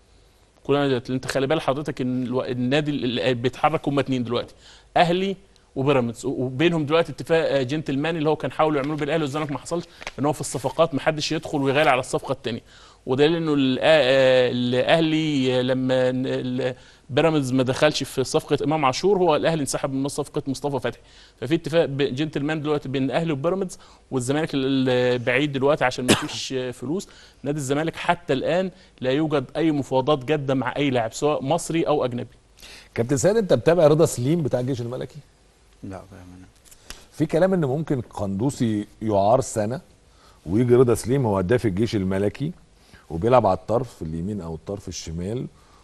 كلنا دلوقتي انت خلي بال حضرتك ان الو- النادي اللي بيتحرك هم اتنين دلوقتي اهلي وبيراميدز وبينهم دلوقتي اتفاق آه، جنتلماني اللي هو كان حاولوا يعملوه بالاهلي والزمالك ما حصلش ان هو في الصفقات ما حدش يدخل ويغالي على الصفقه الثانيه ودليل انه الأ- آه، الاهلي آه، لما ن- ال- بيراميدز ما دخلش في صفقه امام عاشور هو الاهلي انسحب من صفقه مصطفى فتحي ففي اتفاق ب- جنتلمان دلوقتي بين الاهلي وبيراميدز والزمالك ال- ال- بعيد دلوقتي عشان ما فيش آه، فلوس نادي الزمالك حتى الان لا يوجد اي مفاوضات جاده مع اي لاعب سواء مصري او اجنبي كابتن سيد انت متابع رضا سليم بتاع الجيش الملكي لا بامانه في كلام ان ممكن قندوسي يعار سنه ويجي رضا سليم هو هداف الجيش الملكي وبيلعب على الطرف اليمين او الطرف الشمال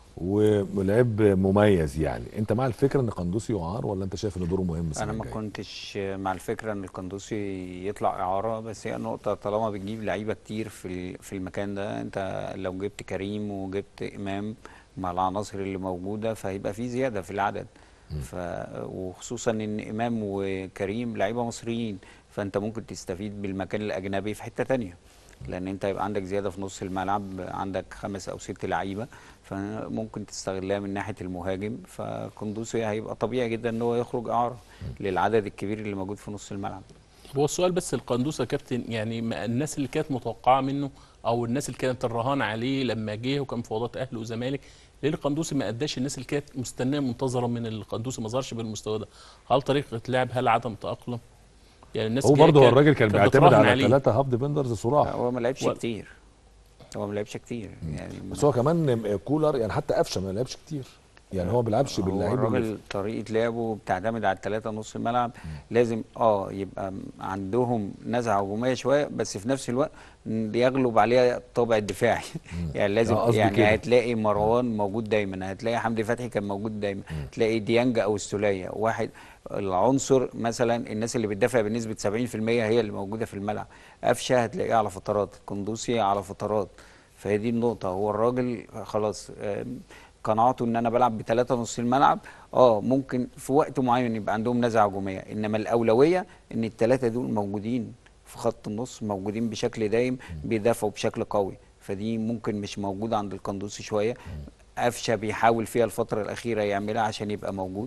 ولعب مميز يعني انت مع الفكره ان قندوسي يعار ولا انت شايف ان دوره مهم السنه انا ما الجاية؟ كنتش مع الفكره ان القندوسي يطلع اعاره بس هي نقطه طالما بتجيب لعيبه كتير في ال- في المكان ده انت لو جبت كريم وجبت امام مع العناصر اللي موجوده فهيبقى في زياده في العدد ف وخصوصا ان امام وكريم لعيبه مصريين فانت ممكن تستفيد بالمكان الاجنبي في حته تانية لان انت يبقى عندك زياده في نص الملعب عندك خمس او ست لعيبه فممكن تستغلها من ناحيه المهاجم فقندوسي هيبقى طبيعي جدا ان هو يخرج اعاره للعدد الكبير اللي موجود في نص الملعب هو السؤال بس القندوسه يا كابتن يعني ما الناس اللي كانت متوقعه منه او الناس اللي كانت الرهان عليه لما جه وكان مفاوضات اهلي وزمالك ليه القندوسي ما اداش الناس اللي كانت مستنيه منتظره من القندوسي ما ظهرش بالمستوى ده هل طريقه لعب هل عدم تاقلم يعني الناس هو جاية برضه هو كانت- الراجل كان كانت بيعتمد بتراهن على عليه. ثلاثه هافد بندرز صراحه هو ما لعبش و- كتير هو ما لعبش كتير يعني بس هو كمان كولر يعني حتى قفشه ما لعبش كتير يعني هو ما بيلعبش هو باللعيب اللي الراجل طريقه لعبه بتعتمد على الثلاثه نص الملعب لازم اه يبقى م- عندهم نزعه هجوميه شويه بس في نفس الوقت ن- يغلب عليها الطابع الدفاعي يعني لازم آه، قصدي يعني كده. هتلاقي مروان موجود دايما هتلاقي حمدي فتحي كان موجود دايما هتلاقي ديانج او السوليه واحد العنصر مثلا الناس اللي بتدافع بنسبه 70% هي اللي موجوده في الملعب قفشه هتلاقيه على فترات قندوسي على فترات فهي دي النقطه هو الراجل خلاص آم، قناعته ان انا بلعب بثلاثه نص الملعب اه ممكن في وقت معين يبقى عندهم نزعه هجوميه انما الاولويه ان الثلاثه دول موجودين في خط النص موجودين بشكل دايم بيدافعوا بشكل قوي فدي ممكن مش موجوده عند القندوسي شويه قفشه بيحاول فيها الفتره الاخيره يعملها عشان يبقى موجود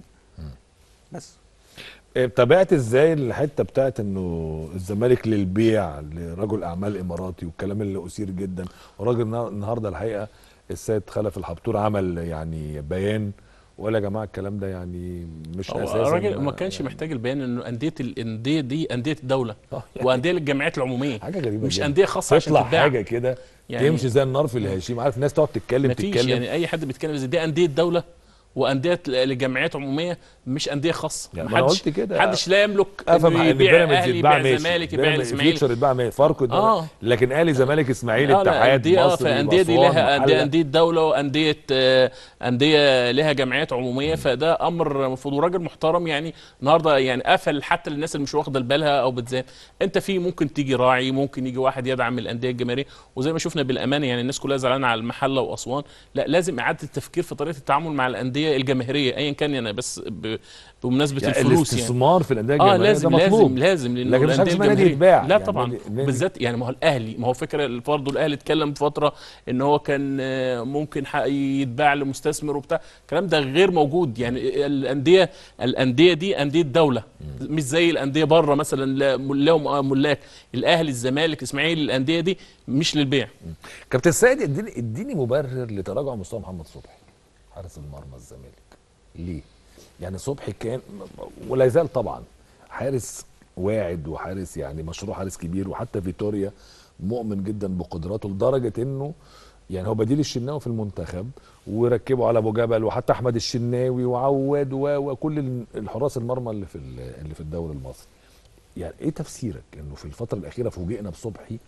بس إيه، تابعت ازاي الحته بتاعت انه الزمالك للبيع لرجل اعمال اماراتي والكلام اللي اثير جدا وراجل النا- النهارده الحقيقه السيد خلف الحبتور عمل يعني بيان وقال يا جماعه الكلام ده يعني مش هو اساسا الراجل ما كانش محتاج البيان انه انديه الانديه دي انديه الدوله آه، يعني وانديه للجمعيات العموميه حاجه غريبه مش جدا. انديه خاصه عشان تطلع تتباع حاجه كده يعني- تمشي زي النار في الهشيم عارف الناس تقعد تتكلم مفيش تتكلم يعني اي حد بيتكلم زي دي انديه دوله وانديه لجمعيات عموميه مش انديه خاصه يعني ما أنا محدش- قلت كده. محدش لا يملك افهم إنه ان يبيع بيراميدز اهلي يتباع يبيع ماشي زمالك يبيع بيراميدز- الاسماعيلي فيوتشر يتباع ماشي فاركو ده آه. لكن اهلي زمالك اسماعيلي لا لا اتحاد انديه اه مصري فانديه دي أسوان، لها انديه محلة. انديه دوله وانديه آه، انديه لها جمعيات عموميه فده امر المفروض وراجل محترم يعني النهارده يعني قفل حتى للناس اللي مش واخده بالها او بتزام انت في ممكن تيجي راعي ممكن يجي واحد يدعم الانديه الجماهيريه وزي ما شفنا بالامانه يعني الناس كلها زعلانه على المحله واسوان لا لازم اعاده التفكير في طريقه التعامل مع الانديه الجماهيريه ايا كان يعني بس ب- بمناسبه يعني الفلوس يعني الاستثمار في الانديه اه الجماهيريه لازم ده مطلوب لازم لازم لانه لكن مش حاجة الانديه اسمها نادي الجماهيريه يتباع. لا يعني طبعا نادي- نادي- بالذات يعني ما هو الاهلي ما هو فكره برضه الاهلي اتكلم في فتره ان هو كان آه، ممكن حق يتباع لمستثمر وبتاع الكلام ده غير موجود يعني الانديه الانديه دي انديه دوله مش زي الانديه بره مثلا لا- لهم ملاك الاهلي الزمالك الاسماعيلي الانديه دي مش للبيع كابتن سيد اديني اديني مبرر لتراجع مستوى محمد صبحي حارس المرمى الزمالك ليه؟ يعني صبحي كان ولا يزال طبعا حارس واعد وحارس يعني مشروع حارس كبير وحتى فيتوريا مؤمن جدا بقدراته لدرجه انه يعني هو بديل الشناوي في المنتخب وركبوا على ابو جبل وحتى احمد الشناوي وعواد و- وكل الحراس المرمى اللي في ال- اللي في الدوري المصري يعني ايه تفسيرك انه في الفتره الاخيره فوجئنا بصبحي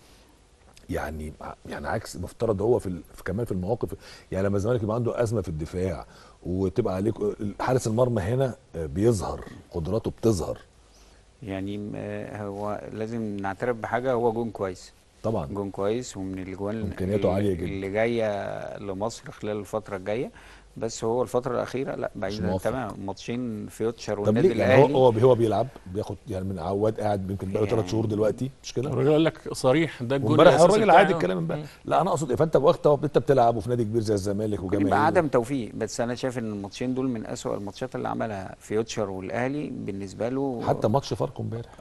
يعني يعني عكس مفترض هو في, ال... في كمان في المواقف يعني لما الزمالك يبقى عنده ازمه في الدفاع وتبقى عليك حارس المرمى هنا بيظهر قدراته بتظهر يعني آه، هو لازم نعترف بحاجه هو جون كويس طبعا جون كويس ومن الاجوان إمكانياته اللي- عالية جدا. اللي جايه لمصر خلال الفتره الجايه بس هو الفتره الاخيره لا بعيدا موفق. تمام ماتشين فيوتشر طب والنادي ليه يعني هو الاهلي هو هو بيلعب بياخد يعني من عواد قاعد يمكن بقاله ثلاث يعني- شهور دلوقتي مش كده؟ الراجل قال لك صريح ده الجول وامبارح الأساسي الراجل عادي بتاعي. الكلام امبارح لا انا اقصد إيه؟ فانت وقت انت بتلعب وفي نادي كبير زي الزمالك ممكن وجماهير يبقى عدم توفيق بس انا شايف ان الماتشين دول من اسوأ الماتشات اللي عملها فيوتشر والاهلي بالنسبه له حتى ماتش فاركو امبارح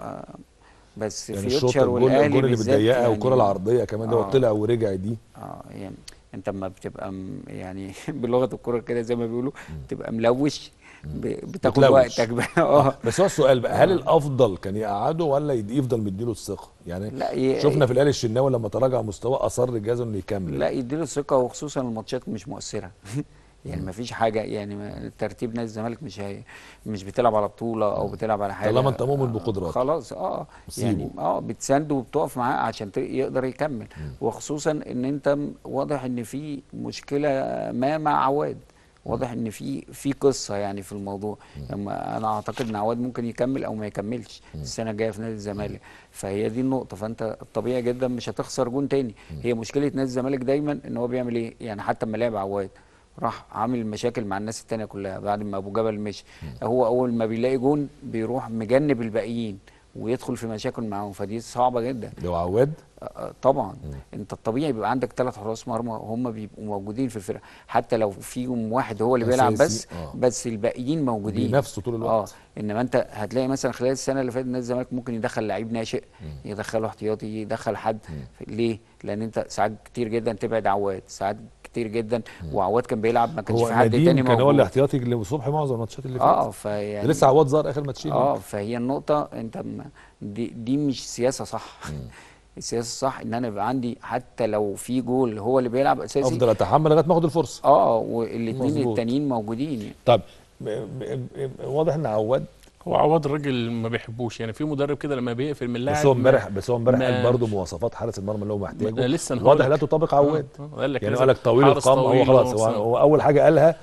بس يعني الشوط فيوتشر الجول والاهلي الجول اللي بالذات بالضيقه يعني- والكره العرضيه كمان ده هو آه. طلع ورجع دي اه يعني انت اما بتبقى م- يعني بلغه الكوره كده زي ما بيقولوا تبقى ملوش ب- بتاخد بتلوش. وقتك بقى اه بس هو السؤال بقى هل الافضل كان يقعده ولا يد- يفضل مديله الثقه يعني لا ي- شفنا في الاهلي الشناوي لما تراجع مستواه اصر جهازه انه يكمل لا يديله ثقه وخصوصا الماتشات مش مؤثره يعني ما فيش حاجه يعني ما- ترتيب نادي الزمالك مش هي مش بتلعب على بطوله او بتلعب على حاجه طالما أنت مؤمن آه، بقدراته. خلاص اه يعني سيبه. اه بتسانده وبتقف معاه عشان ت- يقدر يكمل وخصوصا ان انت م- واضح ان في مشكله ما مع عواد واضح ان في في قصه يعني في الموضوع اما انا اعتقد ان عواد ممكن يكمل او ما يكملش السنه الجايه في نادي الزمالك فهي دي النقطه فانت الطبيعي جدا مش هتخسر جون تاني هي مشكله نادي الزمالك دايما ان هو بيعمل ايه يعني حتى لما لعب عواد راح عامل مشاكل مع الناس التانية كلها بعد ما ابو جبل مشي هو اول ما بيلاقي جون بيروح مجنب الباقيين ويدخل في مشاكل معاهم فدي صعبه جدا لو عواد آه، طبعا انت الطبيعي بيبقى عندك ثلاث حراس مرمى هم بيبقوا موجودين في الفرقه حتى لو فيهم واحد هو اللي بيلعب بس أساسي، آه. بس الباقيين موجودين بينافسوا طول الوقت. اه انما انت هتلاقي مثلا خلال السنه اللي فاتت نادي الزمالك ممكن يدخل لعيب ناشئ يدخله احتياطي يدخل حد ليه؟ لان انت ساعات كتير جدا تبعد عواد ساعات كتير جدا وعواد كان بيلعب ما كانش هو في حد نديم تاني كان هو موجود الاحتياطي لصبحي معظم الماتشات اللي اه فاتت فيعني لسه عواد ظهر اخر ماتشين اه فهي النقطة انت م- دي, دي مش سياسة صح السياسة الصح ان انا يبقى عندي حتى لو في جول هو اللي بيلعب اساسي افضل اتحمل لغايه ما اخد الفرصه اه والاثنين مظبوط. التانيين موجودين يعني. طب م- م- م- واضح ان عواد هو عواد الراجل ما بيحبوش يعني في مدرب كده لما بيقفل من اللاعب بس هو ما- امبارح بس هو امبارح ما- قال برضه مواصفات حارس المرمى اللي هو محتاجه لسه أنا هقول واضح لك. لا تطابق عواد آه، آه، قال لك يعني لازم قال لك طويل حارس القامه هو طويل خلاص هو, وص- هو اول حاجه قالها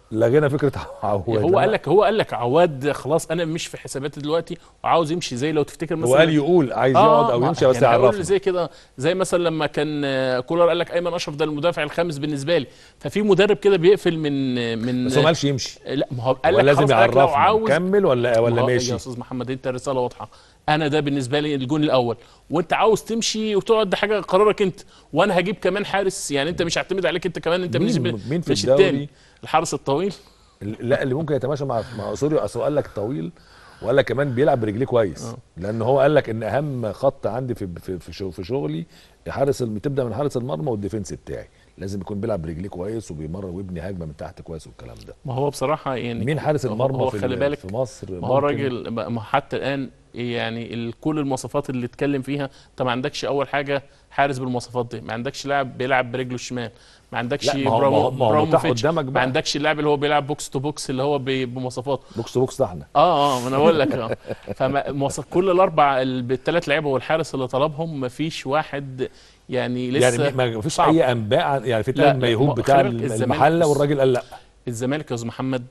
لغينا فكره عواد هو قال لك هو قال لك عواد خلاص انا مش في حساباتي دلوقتي وعاوز يمشي زي لو تفتكر مثلا هو قال يقول عايز يقعد او ما- يمشي بس يعني هقول يعرفنا زي كده زي مثلا لما كان آه، كولر قال لك ايمن اشرف ده المدافع الخامس بالنسبه لي ففي مدرب كده بيقفل من من بس هو ما قالش يمشي لا ما هو قال ولا لك لازم خلاص قال لك لو يعرفنا عاوز كمل ولا ولا ما هو- ماشي يا استاذ محمد انت الرساله واضحه انا ده بالنسبه لي الجون الاول وانت عاوز تمشي وتقعد ده حاجه قرارك انت وانا هجيب كمان حارس يعني انت مش هعتمد عليك انت كمان انت مين- بالنسبه مين في مش الدوري؟ التاني الحارس الطويل لا اللي ممكن يتماشى مع مع اسوريو اصل هو قال لك طويل وقال لك كمان بيلعب برجليه كويس لان هو قال لك ان اهم خط عندي في في في شغ- في شغلي حارس الم- تبدا من حارس المرمى والديفنس بتاعي لازم يكون بيلعب برجليه كويس وبيمرر ويبني هجمه من تحت كويس والكلام ده ما هو بصراحه يعني مين حارس هو- المرمى هو في خلي ال- بالك في مصر ما هو ممكن؟ راجل ما حتى الان يعني ال- كل المواصفات اللي اتكلم فيها انت ما عندكش اول حاجه حارس بالمواصفات دي ما عندكش لاعب بيلعب برجله الشمال ما عندكش لا، ما هو- برامو- ما هو- ما هو متاح براموفيتش. قدامك ما بقى. عندكش اللاعب اللي هو بيلعب بوكس تو بوكس اللي هو ب- بمواصفات بوكس تو بوكس ده احنا اه اه ما انا بقول لك اه فمواصف كل الاربع بالثلاث لعيبه والحارس اللي طلبهم ما فيش واحد يعني لسه يعني ما فيش صعب. اي انباء عن- يعني في لا، اتنين لا، ميهوب ما- بتاع خلي بالك الزمالك المحله بص. والراجل قال لا الزمالك يا استاذ محمد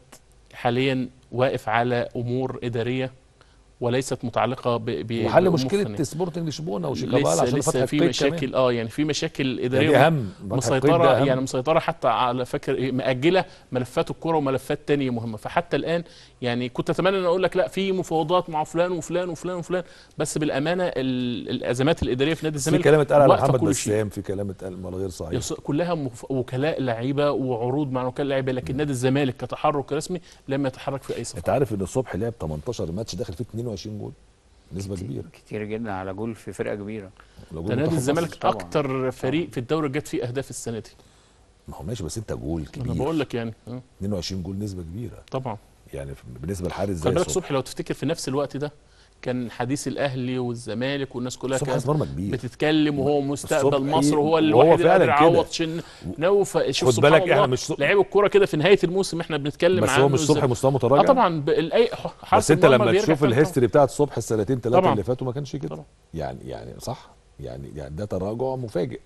حاليا واقف على امور اداريه وليست متعلقه ب ب وحل بأمور مشكله فنية. سبورتنج لشبونه وشيكابالا لسه عشان لسه فتح في القيد مشاكل كمان. اه يعني في مشاكل يعني اداريه دي اهم فتح القيد مسيطره ده أهم. يعني مسيطره حتى على فكر إيه، مأجله ملفات الكره وملفات تانية مهمه فحتى الان يعني كنت اتمنى ان اقول لك لا في مفاوضات مع فلان وفلان وفلان وفلان بس بالامانه ال- الازمات الاداريه في نادي في الزمالك كلام اتقال على واقفة محمد كل شيء. بسام في كلام اتقال ما غير صحيح يص- كلها مف- وكلاء لعيبه وعروض مع وكلاء لعيبه لكن نادي الزمالك كتحرك رسمي لم يتحرك في اي صفقه انت عارف ان الصبح لعب 18 ماتش داخل فيه 22 جول نسبه كبيره كتير جدا على جول في فرقه كبيره لو ده جول نادي منتخب الزمالك مصر. طبعاً. اكتر فريق في الدوري جت فيه اهداف السنه دي ما هو ماشي بس انت جول انا كبير بقول لك يعني آه، 22 جول نسبه كبيره طبعا يعني في- بالنسبه لحارس زي خلي بالك صبحي صبحي لو تفتكر في نفس الوقت ده كان حديث الاهلي والزمالك والناس كلها صبحي كانت حارس مرمى كبير بتتكلم وهو مستقبل صبحي مصر وهو وهو الوحيد اللي فعلاً قادر كده. يعوض شن نوف شوف خد سبحان بالك الله احنا مش صبحي- لعيب الكوره كده في نهايه الموسم احنا بنتكلم بس عنه هو مش صبحي إزاي. مستوى متراجع اه طبعا ب- الاي حارس بس انت المرمى لما بيرجع تشوف تاني طبعاً. الهيستوري بتاعت صبحي السنتين ثلاثه طبعاً. اللي فاتوا ما كانش كده طبعاً. يعني يعني صح يعني يعني ده تراجع مفاجئ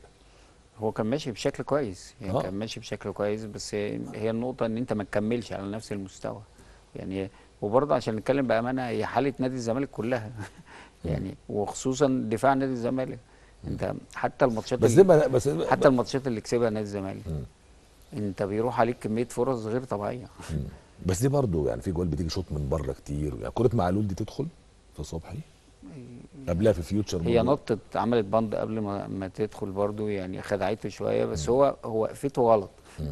هو كان ماشي بشكل كويس يعني آه. كان ماشي بشكل كويس بس هي النقطة ان انت ما تكملش على نفس المستوى يعني وبرضه عشان نتكلم بأمانة هي حالة نادي الزمالك كلها يعني وخصوصا دفاع نادي الزمالك انت حتى الماتشات بس اللي- دي ما- بس حتى الماتشات اللي كسبها نادي الزمالك انت بيروح عليك كمية فرص غير طبيعية بس دي برضو يعني في جوال بتيجي شوط من بره كتير يعني كره معلول دي تدخل في صبحي قبلها في فيوتشر هي برضو. نطت عملت بند قبل ما, ما تدخل برضه يعني خدعته شوية بس هو هو وقفته غلط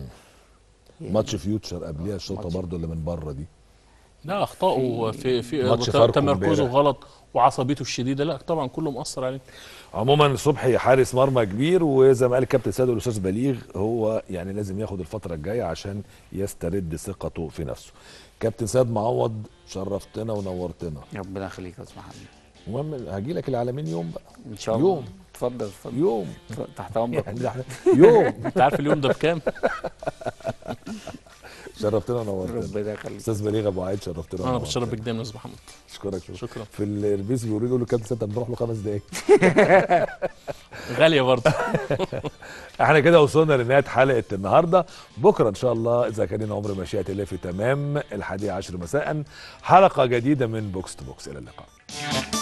يعني ماتش فيوتشر قبلها الشوطه ماتش- برضو اللي من بره دي لا اخطائه في في ماتش في فاركو تمركزه امبارح. غلط وعصبيته الشديده لا طبعا كله مؤثر عليه عموما صبحي حارس مرمى كبير وزي ما قال الكابتن سيد والاستاذ بليغ هو يعني لازم ياخد الفتره الجايه عشان يسترد ثقته في نفسه كابتن سيد معوض شرفتنا ونورتنا ربنا يخليك يا استاذ محمد المهم هاجي لك العالمين يوم بقى ان شاء الله يوم. اتفضل اتفضل يوم اتفضل، تحت امرك يعني ده إحنا- يوم انت عارف اليوم ده بكام؟ شرفتنا ونورتنا ربنا يخليك استاذ بليغ ابو عايد شرفتنا انا ونورتنا. بتشرف بك دايما يا استاذ محمد اشكرك شكرا شكرا في الريفيز بيقولوا له كابتن سيد طب نروح له خمس دقايق غاليه برضه احنا كده وصلنا لنهايه حلقه النهارده بكره ان شاء الله اذا كان لنا عمر مشيئه الله في تمام الحادية عشر مساء حلقه جديده من بوكس تو بوكس الى اللقاء